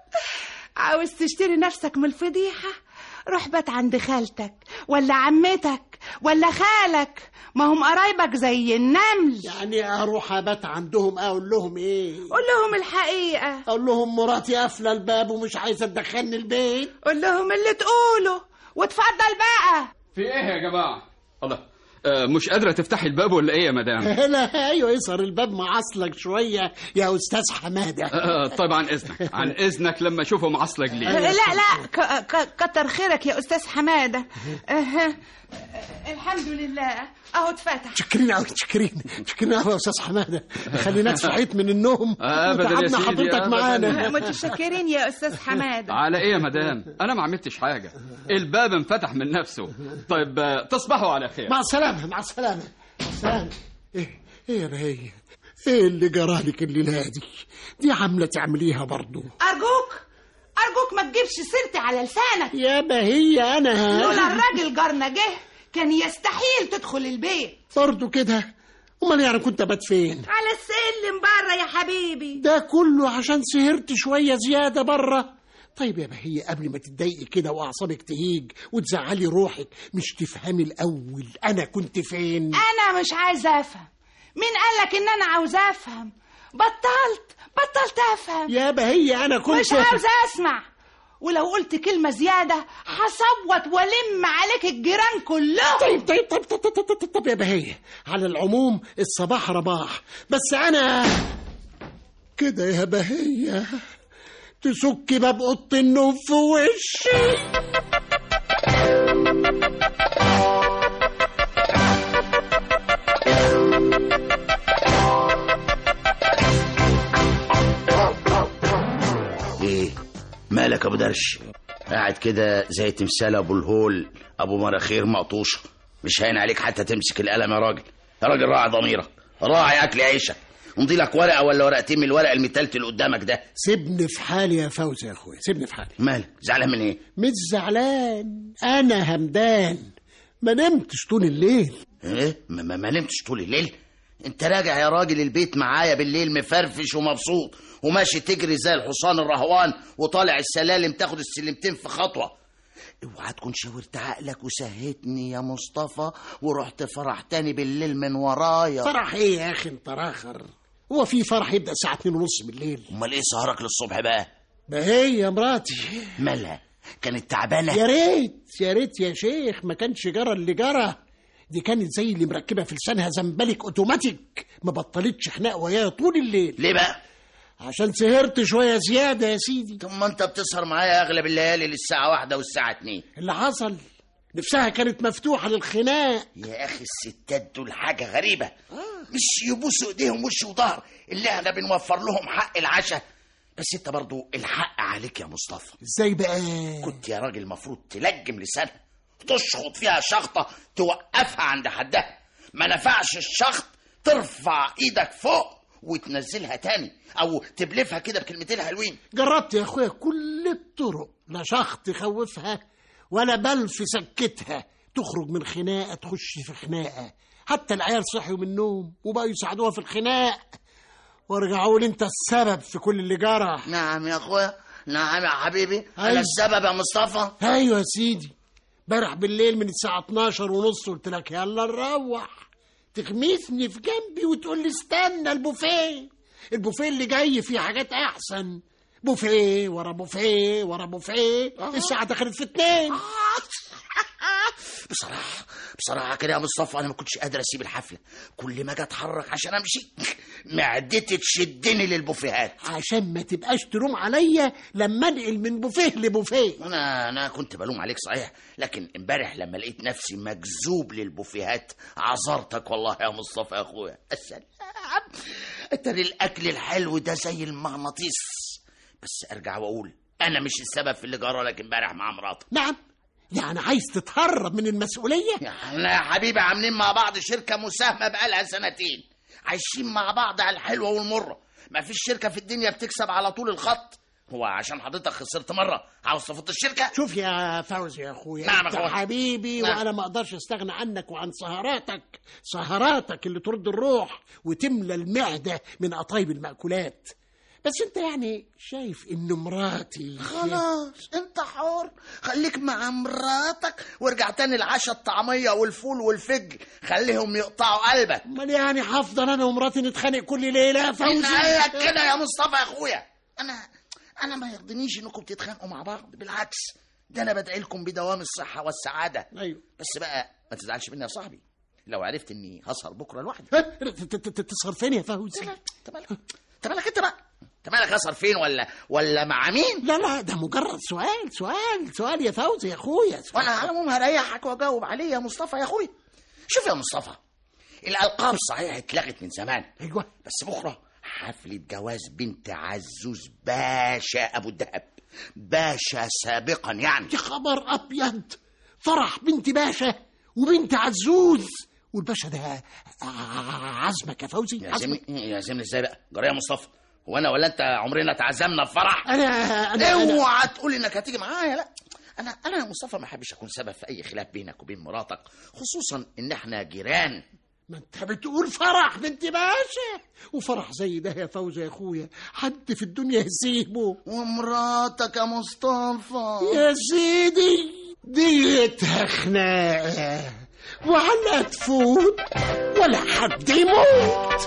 عاوز تشتري نفسك من الفضيحة روح بات عند خالتك ولا عمتك ولا خالك ما هم قرايبك زي النمل يعني اروح ابات عندهم اقول لهم ايه قول لهم الحقيقة اقول لهم مراتي قافله الباب ومش عايزه تدخلني البيت قول لهم اللي تقوله وتفضل بقى في ايه يا جماعه الله آه مش قادره تفتحي الباب ولا ايه يا مدام لا ايوه يسهر الباب معصلك شويه يا استاذ حماده آه طيب عن اذنك عن اذنك لما اشوفه معصلك ليه لا لا ك- ك- كتر خيرك يا استاذ حماده أه. الحمد لله اهو اتفتح شكرين قوي شكرين شكرين قوي يا استاذ حماده خليناك صحيت من النوم أبداً يا وتعبنا سيدي، حضرتك أبداً. معانا متشكرين يا استاذ حماده على ايه يا مدام انا ما عملتش حاجه الباب انفتح من نفسه طيب آه، تصبحوا على خير مع السلامه مع السلامه مع السلامه ايه ايه يا بهية ايه اللي جرالك الليله دي دي عامله تعمليها برضو ارجوك ارجوك ما تجيبش سيرتي على لسانك يا بهية انا لولا الراجل جارنا جه كان يستحيل تدخل البيت برضو كده امال يعني كنت ابات فين على السلم بره يا حبيبي ده كله عشان سهرت شويه زياده بره طيب يا بهية قبل ما تتضايقي كده واعصابك تهيج وتزعلي روحك مش تفهمي الاول انا كنت فين انا مش عايزه افهم مين قالك ان انا عاوزه افهم بطلت بطلت افهم يا بهية انا كنت مش عاوزه اسمع ولو قلت كلمه زياده هصوت والم عليك الجيران كلهم طيب طيب طيب طيب طيب, طيب, طيب, طيب يا بهية على العموم الصباح رباح بس انا كده يا بهية تسكي باب اوضه النوم في وشي ايه مالك يا ابو درش قاعد كده زي تمثال ابو الهول ابو مراخير مقطوشه مش هين عليك حتى تمسك القلم يا راجل يا راجل راعي ضميرك راعي اكل عيشك امضي لك ورقه ولا ورقتين من الورق المتلت اللي قدامك ده سيبني في حالي يا فوزي يا اخويا سيبني في حالي مالك زعلان من ايه مش زعلان انا همدان ما نمتش طول الليل ايه ما, ما, ما نمتش طول الليل انت راجع يا راجل البيت معايا بالليل مفرفش ومبسوط وماشي تجري زي الحصان الرهوان وطالع السلالم تاخد السلمتين في خطوه اوعى تكون شاورت عقلك وسهتني يا مصطفى ورحت فرح تاني بالليل من ورايا فرح ايه يا اخي انت راخر هو في فرح يبدا الساعه 2 ونص بالليل امال ايه سهرك للصبح بقى ما هي يا مراتي مالها كانت تعبانه يا ريت يا ريت يا شيخ ما كانش جرى اللي جرى دي كانت زي اللي مركبه في لسانها زنبلك اوتوماتيك ما بطلتش خناق وياها طول الليل ليه بقى عشان سهرت شويه زياده يا سيدي طب ما انت بتسهر معايا اغلب الليالي للساعه واحدة والساعه اتنين اللي حصل نفسها كانت مفتوحه للخناق يا اخي الستات دول حاجه غريبه مش يبوسوا ايديهم وش وظهر اللي احنا بنوفر لهم حق العشاء بس انت برضو الحق عليك يا مصطفى ازاي بقى كنت يا راجل المفروض تلجم لسانها تشخط فيها شخطه توقفها عند حدها ما نفعش الشخط ترفع ايدك فوق وتنزلها تاني او تبلفها كده بكلمتين حلوين جربت يا اخويا كل الطرق لا شخط يخوفها ولا بلف سكتها تخرج من خناقه تخش في خناقه حتى العيال صحيوا من النوم وبقوا يساعدوها في الخناق ورجعوا لي انت السبب في كل اللي جرى نعم يا اخويا نعم يا حبيبي انا أيوة. السبب يا مصطفى ايوه يا سيدي امبارح بالليل من الساعه 12 ونص قلت لك يلا نروح تغمسني في جنبي وتقول لي استنى البوفيه البوفيه اللي جاي فيه حاجات احسن بوفيه ورا بوفيه ورا بوفيه الساعه دخلت في اتنين بصراحة بصراحة كده يا مصطفى أنا ما كنتش قادر أسيب الحفلة كل ما أجي أتحرك عشان أمشي معدتي تشدني للبوفيهات عشان ما تبقاش تلوم عليا لما انقل من بوفيه لبوفيه أنا أنا كنت بلوم عليك صحيح لكن امبارح لما لقيت نفسي مجذوب للبوفيهات عذرتك والله يا مصطفى يا أخويا السلام أتري الأكل الحلو ده زي المغناطيس بس أرجع وأقول أنا مش السبب في اللي جرى لك امبارح مع مراتك نعم يعني عايز تتهرب من المسؤولية احنا يا حبيبي عاملين مع بعض شركة مساهمة بقالها سنتين عايشين مع بعض على الحلوة والمرة ما فيش شركة في الدنيا بتكسب على طول الخط هو عشان حضرتك خسرت مرة عاوز تفوت الشركة شوف يا فوزي يا اخويا نعم يا انت أخويا. حبيبي نعم. وانا ما اقدرش استغنى عنك وعن سهراتك سهراتك اللي ترد الروح وتملى المعدة من قطايب المأكولات بس انت يعني شايف ان مراتي خلاص انت حر خليك مع مراتك وارجع تاني العشاء الطعمية والفول والفجل خليهم يقطعوا قلبك امال يعني هفضل انا ومراتي نتخانق كل ليلة يا مين فوزي قال لك كده يا مصطفى يا اخويا انا انا ما يرضينيش انكم تتخانقوا مع بعض بالعكس ده انا بدعي لكم بدوام الصحه والسعاده ايوه بس بقى ما تزعلش مني يا صاحبي لو عرفت اني هسهر بكره لوحدي ها؟ ت- ت- ت- تسهر فين يا فوزي انت مالك انت مالك انت بقى انت مالك هسهر فين ولا ولا مع مين لا لا ده مجرد سؤال سؤال سؤال يا فوزي يا اخويا وانا على العموم هريحك واجاوب عليه يا مصطفى يا اخوي شوف يا مصطفى الالقاب صحيح اتلغت من زمان ايوه بس بكره حفلة جواز بنت عزوز باشا أبو الدهب باشا سابقا يعني يا خبر ابيض فرح بنت باشا وبنت عزوز والباشا ده ع- عزمك يا فوزي عزمك يعزمني يعزمني ازاي بقى جرى يا مصطفى هو انا ولا انت عمرنا تعزمنا في فرح انا انا, أنا اوعى تقول انك هتيجي معايا لا انا انا يا مصطفى ما احبش اكون سبب في اي خلاف بينك وبين مراتك خصوصا ان احنا جيران ما انت بتقول فرح بنت باشا وفرح زي ده يا فوزي يا اخويا حد في الدنيا يسيبه ومراتك يا مصطفى يا سيدي ديتها خناقه ولا تفوت ولا حد يموت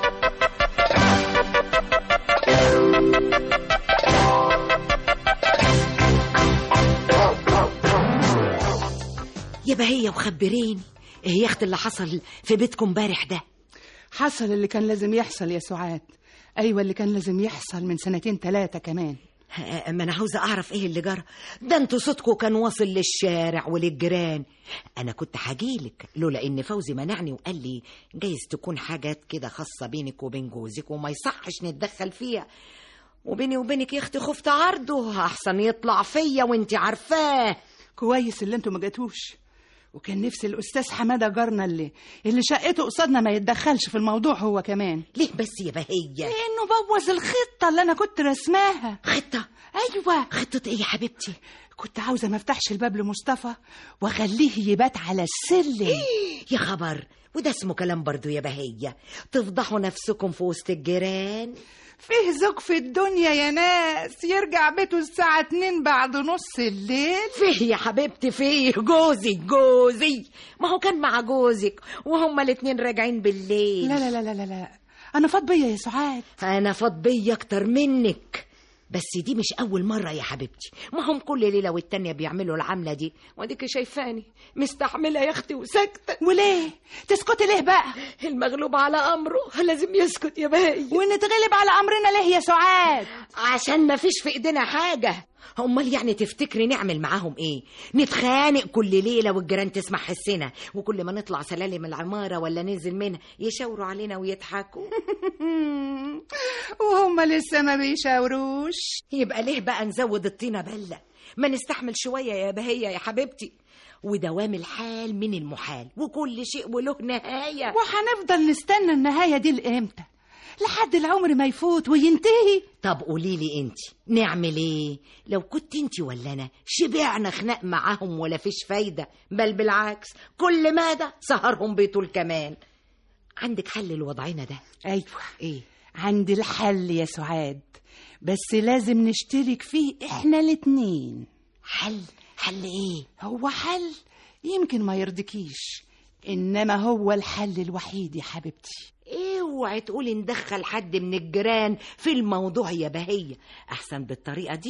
يا بهية وخبريني ايه يا اخت اللي حصل في بيتكم امبارح ده حصل اللي كان لازم يحصل يا سعاد ايوه اللي كان لازم يحصل من سنتين ثلاثه كمان ها، ما انا عاوزه اعرف ايه اللي جرى ده انتوا صوتكم كان واصل للشارع وللجيران انا كنت هجيلك لولا ان فوزي منعني وقال لي جايز تكون حاجات كده خاصه بينك وبين جوزك وما يصحش نتدخل فيها وبيني وبينك يا اختي خفت عرضه احسن يطلع فيا وانت عارفاه كويس اللي انتوا ما جاتوش وكان نفسي الاستاذ حماده جارنا اللي اللي شقته قصادنا ما يتدخلش في الموضوع هو كمان ليه بس يا بهيه لانه بوظ الخطه اللي انا كنت رسماها خطه ايوه خطه ايه يا حبيبتي كنت عاوزه ما افتحش الباب لمصطفى واخليه يبات على السلم يا خبر وده اسمه كلام برضو يا بهيه تفضحوا نفسكم في وسط الجيران فيه زوج في الدنيا يا ناس يرجع بيته الساعة اتنين بعد نص الليل فيه يا حبيبتي فيه جوزي جوزي ما هو كان مع جوزك وهما الاتنين راجعين بالليل لا لا لا لا لا, لا. أنا فاض بيا يا سعاد انا فاض بيا اكتر منك بس دي مش اول مره يا حبيبتي ما هم كل ليله والتانيه بيعملوا العمله دي واديك شايفاني مستحمله يا اختي وساكته وليه تسكتي ليه بقى المغلوب على امره لازم يسكت يا باي ونتغلب على أمرنا ليه يا سعاد عشان ما فيش في ايدينا حاجه امال يعني تفتكري نعمل معاهم ايه نتخانق كل ليله والجيران تسمع حسنا وكل ما نطلع سلالم العماره ولا ننزل منها يشاوروا علينا ويضحكوا وهم لسه ما بيشاوروش يبقى ليه بقى نزود الطينه بله ما نستحمل شويه يا بهيه يا حبيبتي ودوام الحال من المحال وكل شيء وله نهايه وهنفضل نستنى النهاية دي لإمتى لحد العمر ما يفوت وينتهي طب قولي لي انت نعمل ايه لو كنت انت ولا انا شبعنا خناق معاهم ولا فيش فايده بل بالعكس كل مدى سهرهم بيطول كمان عندك حل لوضعنا ده أيوة ايه عندي الحل يا سعاد بس لازم نشترك فيه احنا الاتنين حل حل ايه هو حل يمكن ما يرضكيش انما هو الحل الوحيد يا حبيبتي اوعي تقولي ندخل حد من الجيران في الموضوع يا بهية احسن بالطريقة دي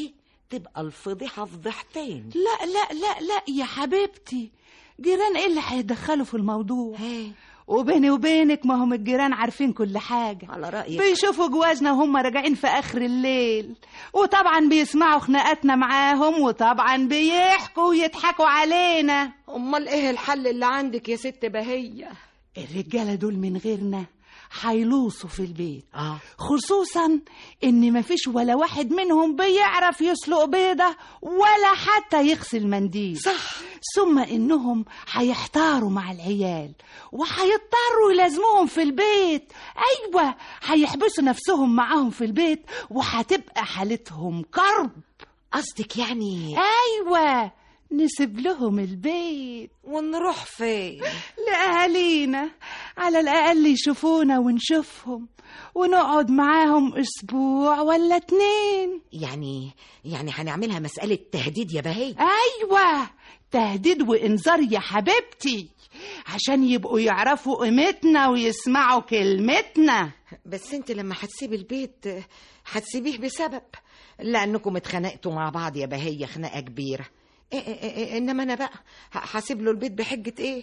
تبقى الفضيحة فضيحتين لا لا لا لا يا حبيبتي جيران ايه اللي هيدخلوا في الموضوع هي وبيني وبينك ما هم الجيران عارفين كل حاجة على رأيك بيشوفوا جوازنا وهم راجعين في آخر الليل وطبعا بيسمعوا خناقاتنا معاهم وطبعا بيحكوا ويضحكوا علينا أمال إيه الحل اللي عندك يا ست بهية الرجالة دول من غيرنا هيلوصوا في البيت آه خصوصا ان مفيش ولا واحد منهم بيعرف يسلق بيضة ولا حتى يغسل منديل صح ثم انهم هيحتاروا مع العيال وهيضطروا يلازموهم في البيت ايوه هيحبسوا نفسهم معاهم في البيت وهتبقى حالتهم كرب قصدك يعني ايوه نسيب لهم البيت ونروح فين لأهالينا على الأقل يشوفونا ونشوفهم ونقعد معاهم أسبوع ولا اتنين يعني يعني هنعملها مسألة تهديد يا بهية أيوة تهديد وإنذار يا حبيبتي عشان يبقوا يعرفوا قيمتنا ويسمعوا كلمتنا بس انت لما هتسيبي البيت هتسيبيه بسبب لأنكم اتخانقتوا مع بعض يا بهية خناقة كبيرة إيه إيه إيه انما انا بقى ه- هسيب له البيت بحجة ايه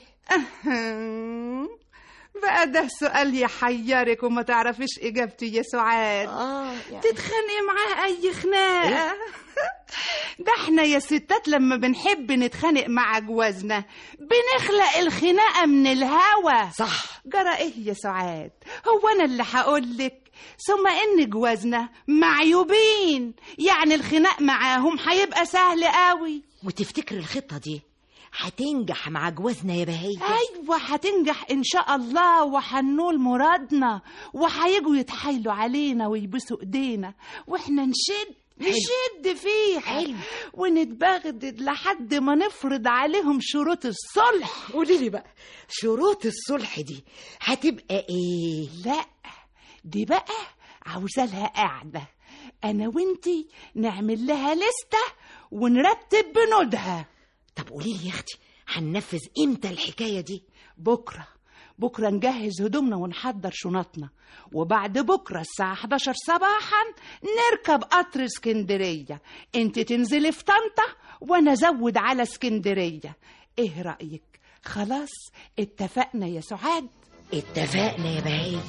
بقى ده سؤال يحيرك وما تعرفيش إجابته يا سعاد اه يعني تتخانقي معاه اي خناقه ده احنا يا ستات لما بنحب نتخانق مع جوازنا بنخلق الخناقه من الهوا صح جرى ايه يا سعاد هو انا اللي هقولك ثم ان جوازنا معيوبين يعني الخناق معاهم هيبقى سهل قوي وتفتكر الخطة دي هتنجح مع جوازنا يا بهية ايوه هتنجح ان شاء الله وهنول مرادنا وهيجوا يتحايلوا علينا ويبوسوا ايدينا واحنا نشد نشد فيها حلو. ونتبغدد لحد ما نفرض عليهم شروط الصلح قولي لي بقى شروط الصلح دي هتبقى ايه لا دي بقى عاوزة لها قاعدة أنا وإنتي نعمل لها لستة ونرتب بنودها طب قولي لي يا اختي هننفذ امتى الحكاية دي بكرة بكرة نجهز هدومنا ونحضر شنطنا وبعد بكرة الساعة 11 صباحا نركب قطر اسكندرية انت تنزلي في طنطا وانا ازود على اسكندرية ايه رأيك خلاص اتفقنا يا سعاد اتفقنا يا بهية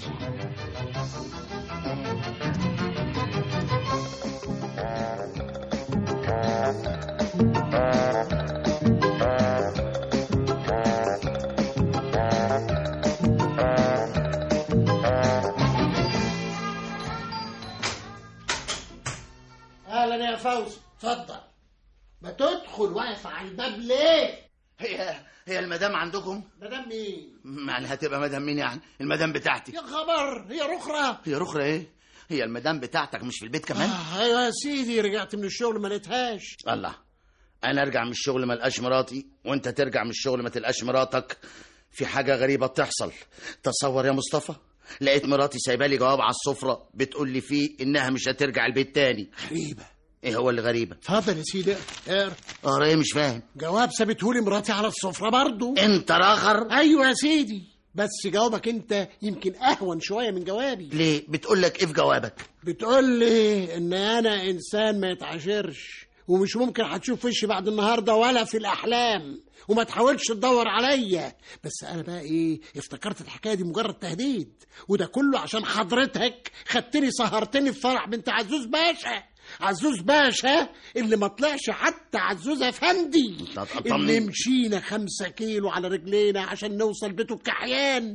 اهلا يا فوزي اتفضل ما تدخل واقف على الباب ليه هي هي المدام عندكم مدام مين يعني هتبقى مدام مين يعني المدام بتاعتي يا خبر هي رخرة هي رخرة ايه هي المدام بتاعتك مش في البيت كمان آه ايوه يا سيدي رجعت من الشغل ما لقيتهاش الله انا ارجع من الشغل ما القاش مراتي وانت ترجع من الشغل ما تلقاش مراتك في حاجه غريبه بتحصل تصور يا مصطفى لقيت مراتي سايبه لي جواب على السفره بتقول لي فيه انها مش هترجع البيت تاني غريبة ايه هو اللي غريبه اتفضل يا سيدي اقرا اه ايه مش فاهم جواب سابتهولي مراتي على السفرة برضو انت راخر ايوه يا سيدي بس جوابك انت يمكن اهون شوية من جوابي ليه بتقول لك ايه في جوابك بتقول لي ان انا انسان ما يتعاشرش ومش ممكن هتشوف وشي بعد النهارده ولا في الاحلام وما تحاولش تدور عليا بس انا بقى ايه افتكرت الحكايه دي مجرد تهديد وده كله عشان حضرتك خدتني سهرتني في فرح بنت عزوز باشا عزوز باشا اللي ما طلعش حتى عزوز افندي طب طمني. اللي مشينا خمسة كيلو على رجلينا عشان نوصل بيته بكحيان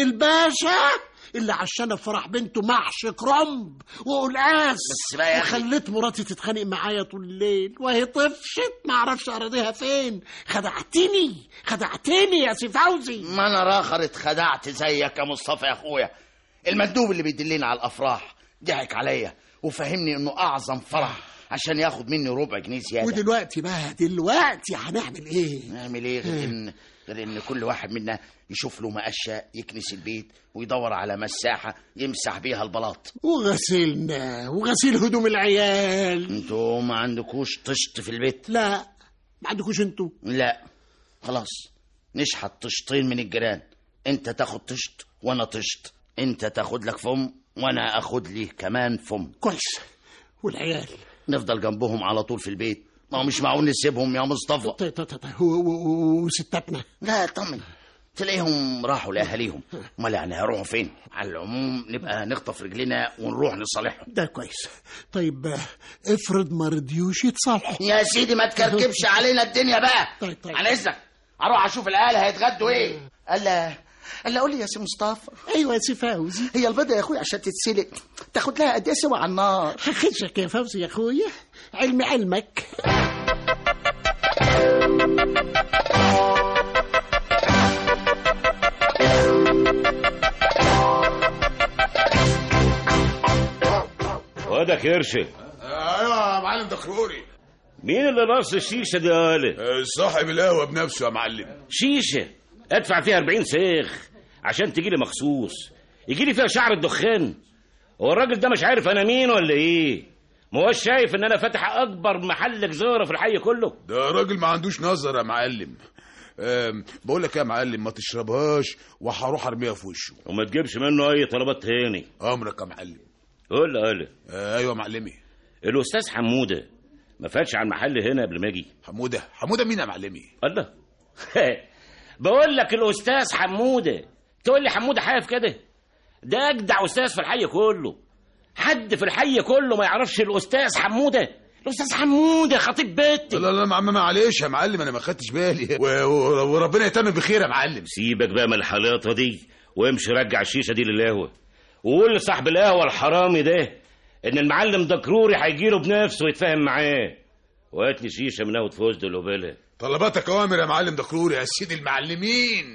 الباشا اللي عشان في فرح بنته محشي كرنب وقلقاس بس بقى يا أخي. وخليت مراتي تتخانق معايا طول الليل وهي طفشت ما اعرفش اراضيها فين خدعتني خدعتني يا سي فوزي ما انا راخر اتخدعت زيك يا مصطفى يا اخويا المندوب اللي بيدلنا على الافراح ضحك عليا وفهمني انه اعظم فرح عشان ياخد مني ربع جنيه زياده ودلوقتي بقى دلوقتي هنعمل ايه نعمل ايه غير ان غير ان كل واحد منا يشوف له مقشه يكنس البيت ويدور على مساحه يمسح بيها البلاط وغسلنا وغسيل هدوم العيال انتوا ما عندكوش طشت في البيت لا ما عندكوش انتوا لا خلاص نشحت طشتين من الجيران انت تاخد طشت وانا طشت انت تاخد لك فم وانا اخد لي كمان فم كويس والعيال نفضل جنبهم على طول في البيت ما هو مش معقول نسيبهم يا مصطفى طيب طيب طيب و- و- و- وستاتنا لا طمن تلاقيهم راحوا لاهاليهم امال يعني هيروحوا فين على العموم نبقى نخطف رجلنا ونروح نصالحهم ده كويس طيب آه، افرض ما رضيوش يتصالحوا يا سيدي ما تكركبش علينا الدنيا بقى طيب طيب. على اذنك اروح اشوف العيال هيتغدوا ايه الا الا قول لي يا سي مصطفى ايوه يا سي فوزي هي البيضه يا اخويا عشان تتسلق تاخد لها قد ايه سوا على النار هخشك يا فوزي يا اخويا علمي علمك وده كرشه ايوه يا معلم دخلوري مين اللي نص الشيشه دي يا قال صاحب القهوه بنفسه يا معلم شيشه ادفع فيها 40 سيخ عشان تجي لي مخصوص يجي لي فيها شعر الدخان هو الراجل ده مش عارف انا مين ولا ايه ما هوش شايف ان انا فاتح اكبر محل جزاره في الحي كله ده راجل ما عندوش نظر يا معلم أم، بقول لك إيه يا معلم ما تشربهاش وهروح ارميها في وشه وما تجيبش منه اي طلبات تاني امرك يا معلم قول لي قال آه، ايوه يا معلمي الاستاذ حموده ما فاتش على المحل هنا قبل ما اجي حموده حموده مين يا معلمي الله بقول لك الاستاذ حموده تقول لي حموده حاف كده ده اجدع استاذ في الحي كله حد في الحي كله ما يعرفش الاستاذ حموده الاستاذ حموده خطيب بيتي لا لا ما- ما معلش يا معلم انا ما خدتش بالي و- و- وربنا يتمم بخير يا معلم سيبك بقى من الحلاطه دي وامشي رجع الشيشه دي للقهوه وقول لصاحب القهوه الحرامي ده ان المعلم دكروري هيجيله بنفسه ويتفاهم معاه وهات لي شيشه من قهوه فوز دول وبلا طلباتك اوامر يا معلم دكروري يا سيدي المعلمين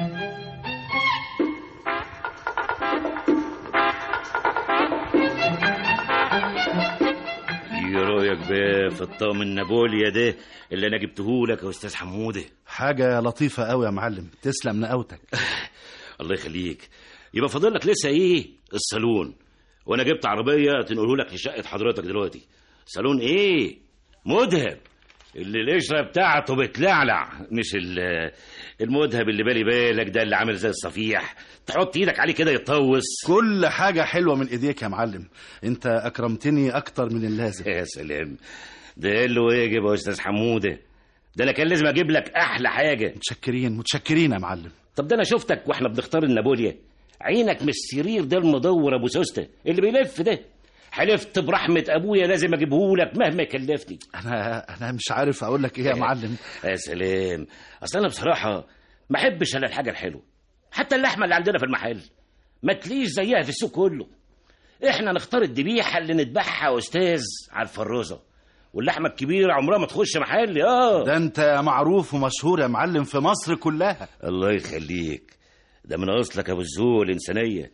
ايه رايك بقى في الطقم النابوليا ده اللي انا جبتهولك يا استاذ حموده حاجة لطيفة قوي يا معلم تسلم نقاوتك الله يخليك يبقى فاضل لك لسه ايه الصالون وانا جبت عربيه تنقله لك لشقه حضرتك دلوقتي صالون ايه مذهب اللي القشره بتاعته بتلعلع مش ال- المذهب اللي بالي بالك ده اللي عامل زي الصفيح تحط ايدك عليه كده يطوس كل حاجة حلوة من ايديك يا معلم انت اكرمتني اكتر من اللازم يا سلام ده اللي واجب يا استاذ حموده ده انا كان لازم اجيب لك احلى حاجه متشكرين متشكرين يا معلم طب ده انا شفتك واحنا بنختار النابوليا عينك من السرير ده المدور ابو سوسته اللي بيلف ده حلفت برحمه ابويا لازم اجيبهولك مهما كلفني انا انا مش عارف اقول لك ايه يا معلم يا سلام اصل انا بصراحه ما احبش الا الحاجه الحلوه حتى اللحمه اللي عندنا في المحل ما تليش زيها في السوق كله احنا نختار الذبيحه اللي نذبحها يا استاذ على الفروزه واللحمه الكبيره عمرها ما تخش محلي اه ده انت معروف ومشهور يا معلم في مصر كلها الله يخليك ده من اصلك يا ابو الذوق الانسانيه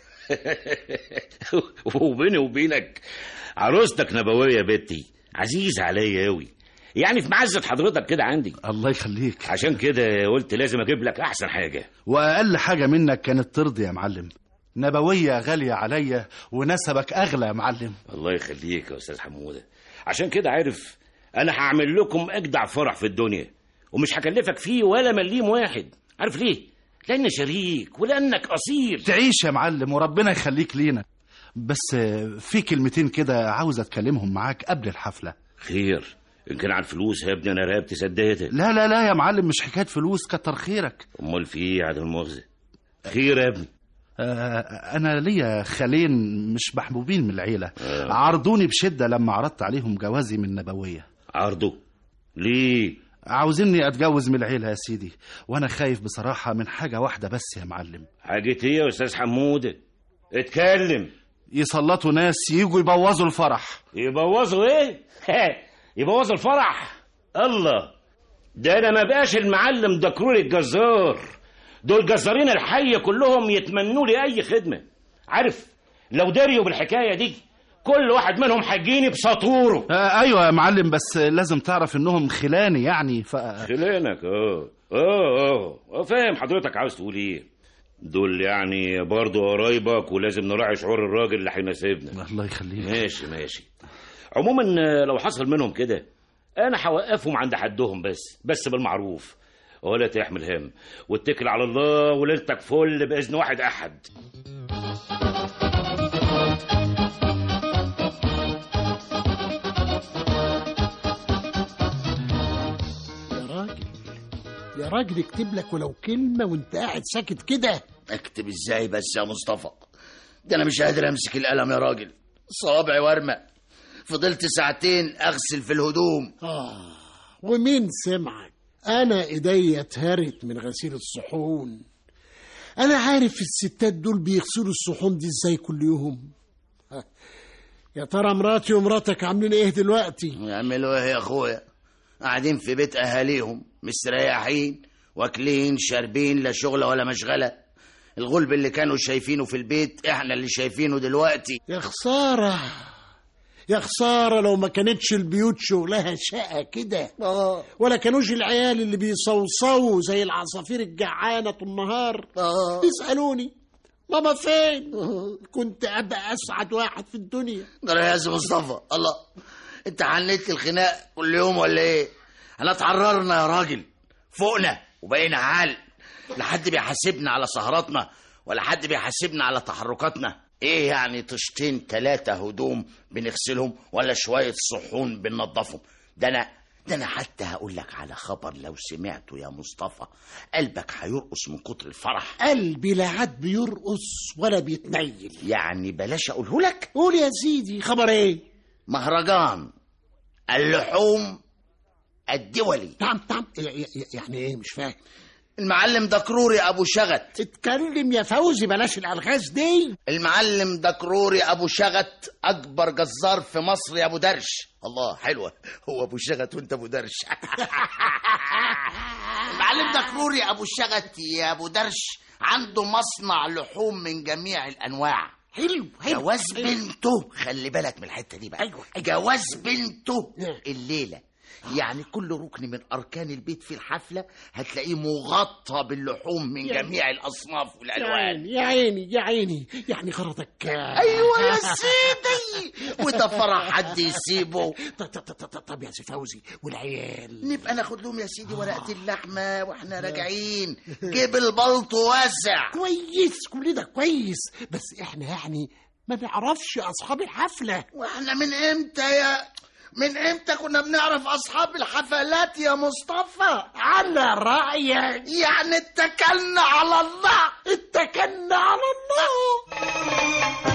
وبيني وبينك عروستك نبويه يا بنتي عزيزه عليا قوي يعني في معزه حضرتك كده عندي الله يخليك عشان كده قلت لازم اجيب لك احسن حاجه واقل حاجة منك كانت ترضي يا معلم نبوية غالية عليا ونسبك اغلى يا معلم الله يخليك يا استاذ حموده عشان كده عارف انا هعمل لكم اجدع فرح في الدنيا ومش هكلفك فيه ولا مليم واحد عارف ليه لان شريك ولانك اصيل تعيش يا معلم وربنا يخليك لينا بس في كلمتين كده عاوز اتكلمهم معاك قبل الحفلة خير ان كان على الفلوس يا ابني انا رقبتي سدادة لا لا لا يا معلم مش حكاية فلوس كتر خيرك امال في ايه عدم المؤاخذه خير يا ابني آه، أنا ليا خالين مش محبوبين من العيلة عرضوني بشدة لما عرضت عليهم جوازي من نبوية عرضه ليه عاوزيني أتجوز من العيلة يا سيدي وأنا خايف بصراحة من حاجة واحدة بس يا معلم حاجة ايه يا استاذ حموده اتكلم يسلطوا ناس يجوا يبوظوا الفرح يبوظوا ايه يبوظوا الفرح الله ده انا ما بقاش المعلم دكرور الجزار دول جزارين الحي كلهم يتمنوا لي اي خدمه عارف لو دريوا بالحكايه دي كل واحد منهم هيجيني بسطوره آه أيوة يا معلم بس لازم تعرف إنهم خلاني يعني ف... خلانك اه اه اه آه، فاهم حضرتك عاوز تقول ايه دول يعني برضه قرايبك ولازم نراعي شعور الراجل اللي هيناسبنا الله يخليك ماشي ماشي عموما آه، لو حصل منهم كده انا هوقفهم عند حدهم بس بس بالمعروف ولا تحمل هم واتكل على الله وليلتك فل باذن واحد احد يا راجل اكتب لك ولو كلمة وانت قاعد ساكت كده اكتب ازاي بس يا مصطفى ده انا مش قادر امسك القلم يا راجل صوابعي ورمه فضلت ساعتين اغسل في الهدوم آه ومين سمعك أنا إيديا اتهرت من غسيل الصحون أنا عارف الستات دول بيغسلوا الصحون دي إزاي كل يوم ها، يا ترى مراتي ومراتك عاملين إيه دلوقتي يعملوا ايه يا اخويا قاعدين في بيت اهاليهم مستريحين واكلين شاربين لا شغله ولا مشغله الغلب اللي كانوا شايفينه في البيت احنا اللي شايفينه دلوقتي يا خسارة يا خسارة لو ما كانتش البيوت شغلها شقة كده ولا كانوش العيال اللي بيصوصوا زي العصافير الجعانة طول النهار يسألوني ماما فين كنت أبقى أسعد واحد في الدنيا ده يا أستاذ مصطفى الله انت حنيت الخناق كل يوم ولا ايه احنا اتحررنا يا راجل فوقنا وبقينا عال لا حد بيحاسبنا على سهراتنا ولا حد بيحاسبنا على تحركاتنا ايه يعني طشتين تلاتة هدوم بنغسلهم ولا شوية صحون بننضفهم ده انا ده انا حتى هقول لك على خبر لو سمعته يا مصطفى قلبك هيرقص من كتر الفرح قلبي لا عاد بيرقص ولا بيتنيل يعني بلاش اقوله لك قول يا سيدي خبر ايه مهرجان اللحوم الدولي نعم نعم ي- ي- يعني ايه مش فاهم المعلم دكروري ابو شغت اتكلم يا فوزي بلاش الالغاز دي المعلم دكروري ابو شغت اكبر جزار في مصر يا ابو درش الله حلوه هو ابو شغت وانت ابو درش المعلم دكروري ابو شغت يا ابو درش عنده مصنع لحوم من جميع الانواع حلو حلو جواز حلو. بنته خلي بالك من الحته دي بقى أيوة، أيوة. جواز بنته نعم. الليله يعني كل ركن من اركان البيت في الحفله هتلاقيه مغطى باللحوم من يا- جميع الاصناف يا والالوان عيني يا عيني يا عيني يعني غرضك ايوه يا سيدي وده فرح حد يسيبه طب طب طب طب- طب يا سي فوزي والعيال نبقى ناخد لهم يا سيدي ورقه اللحمه واحنا راجعين جيب البلط واسع كويس كل ده كويس بس احنا يعني ما نعرفش اصحاب الحفله واحنا من امتى يا من امتى كنا بنعرف اصحاب الحفلات يا مصطفى على رايك يعني اتكلنا على الله اتكلنا على الله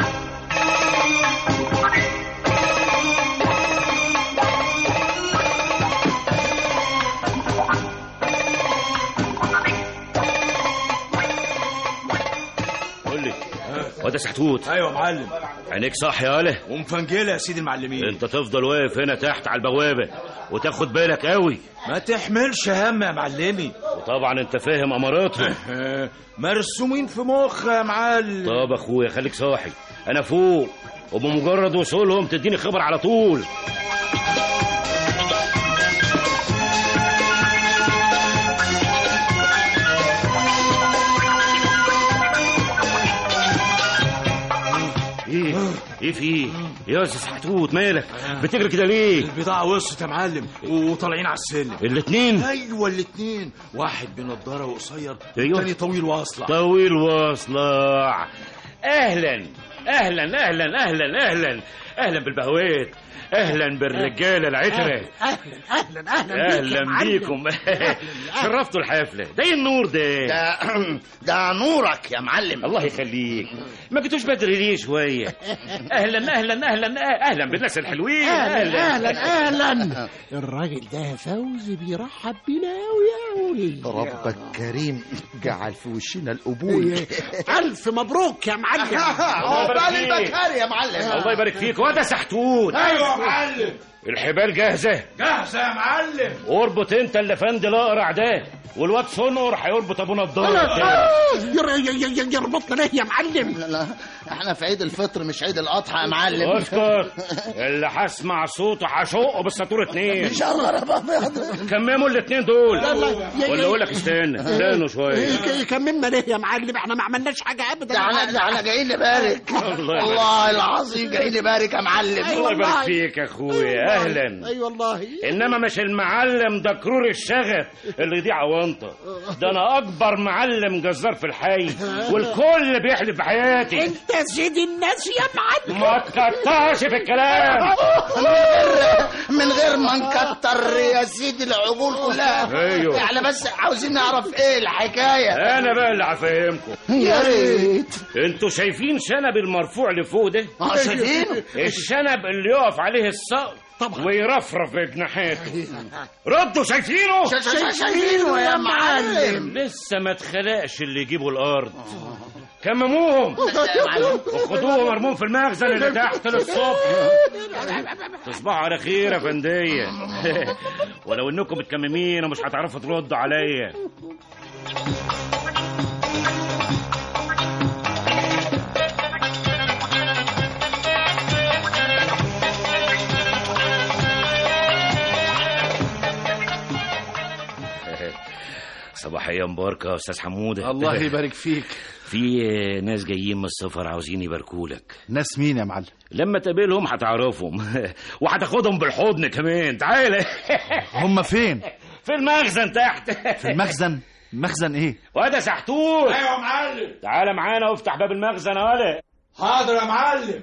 قول لي وده سحتوت ايوه يا معلم عينيك صح يا ولا ومفنجله يا سيدي المعلمين انت تفضل واقف هنا تحت على البوابه وتاخد بالك قوي ما تحملش هم يا معلمي وطبعا انت فاهم اماراتهم مرسومين في مخ يا معلم طب اخويا خليك صاحي انا فوق وبمجرد وصولهم تديني خبر على طول ايه ايه في ايه يا استاذ حتوت مالك بتجري كده ليه البضاعة وصلت يا معلم وطالعين على السلم الاتنين ايوه الاتنين واحد بنضاره وقصير أيوة. والتاني طويل واصلع طويل واصلع اهلا اهلا اهلا اهلا اهلا اهلا بالبهوات اهلا بالرجاله العتره اهلا اهلا اهلا بيك يا اهلا معلم. بيكم شرفتوا الحفله ده إيه النور ده ده ده نورك يا معلم الله يخليك ما جيتوش بدري ليه شويه اهلا اهلا اهلا اهلا بالناس الحلوين اهلا اهلا اهلا الراجل ده يا فوزي بيرحب بينا قوي قوي ربك كريم جعل في وشنا القبول الف مبروك يا معلم عقبال البكار يا معلم الله يبارك فيك وده سحتوت ايوه يا معلم الحبال جاهزه جاهزه يا معلم اربط انت اللي فند الاقرع ده والواد سنور هيربط ابو نضاره ير- ي- ي- ي- يربطنا ليه يا معلم لا لا احنا في عيد الفطر مش عيد الاضحى يا معلم اسكت اللي هسمع صوته هشقه بالساطور اتنين شغل ابيض كمموا الاتنين دول لا، يا- ولا يا- اقول لك استنى استنوا شويه ي- يكملنا ليه يا معلم احنا ما عملناش حاجه ابدا ده احنا ده احنا جايين نبارك الله يبارك. والله العظيم جايين نبارك يا معلم الله يبارك فيك يا اخويا اهلا اي والله انما مش المعلم دكرور الشغف اللي يضيع اونطه ده انا اكبر معلم جزار في الحي والكل بيحلف بحياتي انت سيد الناس يا معلم ما تقطعش في الكلام من غير من غير ما نكتر يا سيدي العقول كلها ايوه. يعني بس عاوزين نعرف ايه الحكايه انا بقى اللي هفهمكم يا ريت انتوا شايفين شنب المرفوع لفوق ده اه شايفينه الشنب اللي يقف عليه الصقر طبعا ويرفرف بجناحاته ردوا شايفينه شا- شا- شايفينه يا معلم لسه ما اتخلقش اللي يجيبوا الارض كمموهم يا معلم وخدوه مرموم في المخزن اللي تحت للصبح تصبحوا على خير يا فندية ولو انكم متكممين ومش هتعرفوا تردوا عليا صباحية مباركة يا أستاذ حمودة الله يبارك فيك في ناس جايين من السفر عاوزين يباركولك ناس مين يا معلم لما تقابلهم هتعرفهم وهتاخدهم بالحضن كمان تعالى هم فين في المخزن تحت في المخزن مخزن ايه وده سحتوت ايوه يا معلم تعالى معانا وافتح باب المخزن يا ولا حاضر يا معلم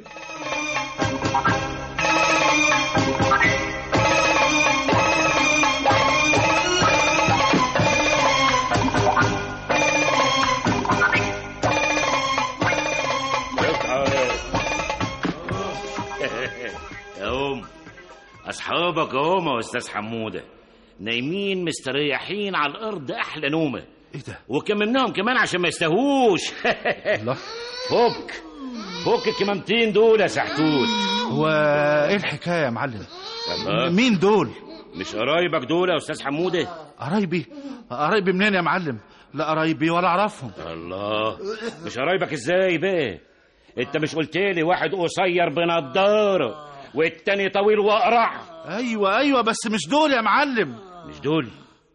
يا أم أصحابك هم يا أستاذ حمودة نايمين مستريحين على الأرض أحلى نومة ايه ده وكممناهم كمان عشان ما يستهوش الله فك فك الكمامتين دول يا سحتوت هو ايه الحكايه يا معلم الله. مين دول مش قرايبك دول يا أستاذ حمودة قرايبي قرايبي منين يا معلم لا قرايبي ولا اعرفهم الله مش قرايبك ازاي بقى انت مش قلت لي واحد قصير بنضاره والتاني طويل واقرع ايوه ايوه بس مش دول يا معلم مش دول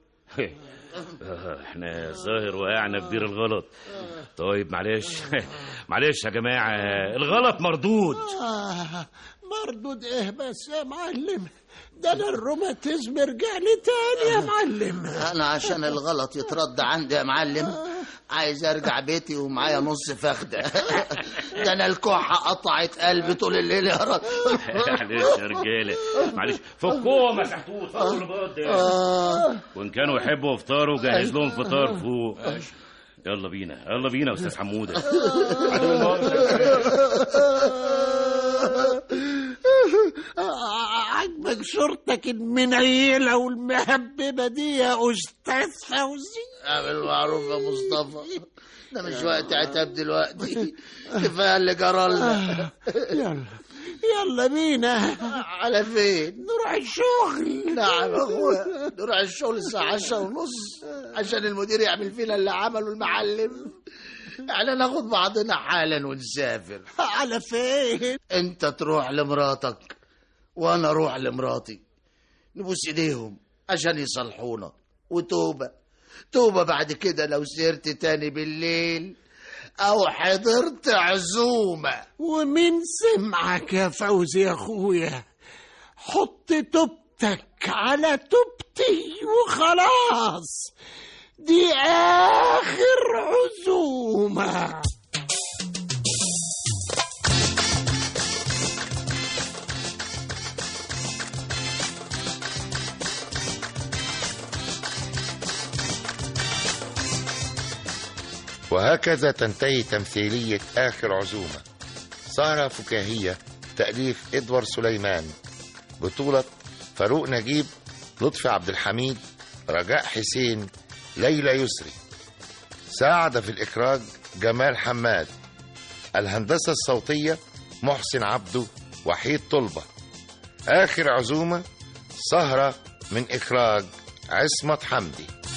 آه، احنا الظاهر وقعنا في بير الغلط طيب معلش معلش يا جماعة الغلط مردود آه مردود ايه بس يا معلم ده انا الروماتيزم رجع لي تاني يا معلم انا عشان الغلط يترد عندي يا معلم عايز ارجع بيتي ومعايا نص فخده ده انا الكحه قطعت قلبي طول الليل يا رب معلش يا رجالة معلش فكوهم يا سحتوت فكوا الرباط ده وإن كانوا يحبوا يفطروا جهز لهم فطار فوق يلا بينا يلا بينا يا أستاذ حمودة عدو المؤاخذة. آه، عاجبك شورتك المنيلة والمهببة دي يا أستاذ فوزي اعمل معروف يا مصطفى ده مش وقت عتاب دلوقتي كفايه اللي جرالنا يلا يلا بينا على فين نروح الشغل نعم يا اخويا نروح الشغل الساعة عشرة ونص عشان المدير يعمل فينا اللي عمله المعلم احنا ناخد بعضنا حالا ونسافر على فين انت تروح لمراتك وانا اروح لمراتي نبوس ايديهم عشان يصلحونا وتوبة توبة بعد كده لو سيرت تاني بالليل او حضرت عزومة ومين سمعك يا فوزي يا اخويا حط توبتك على توبتي وخلاص دي اخر عزومه وهكذا تنتهي تمثيلية آخر عزومة سهرة فكاهية تأليف إدوار سليمان بطولة فاروق نجيب لطفي عبد الحميد رجاء حسين ليلى يسري ساعد في الإخراج جمال حماد الهندسة الصوتية محسن عبده وحيد طلبة آخر عزومة سهرة من إخراج عصمت حمدي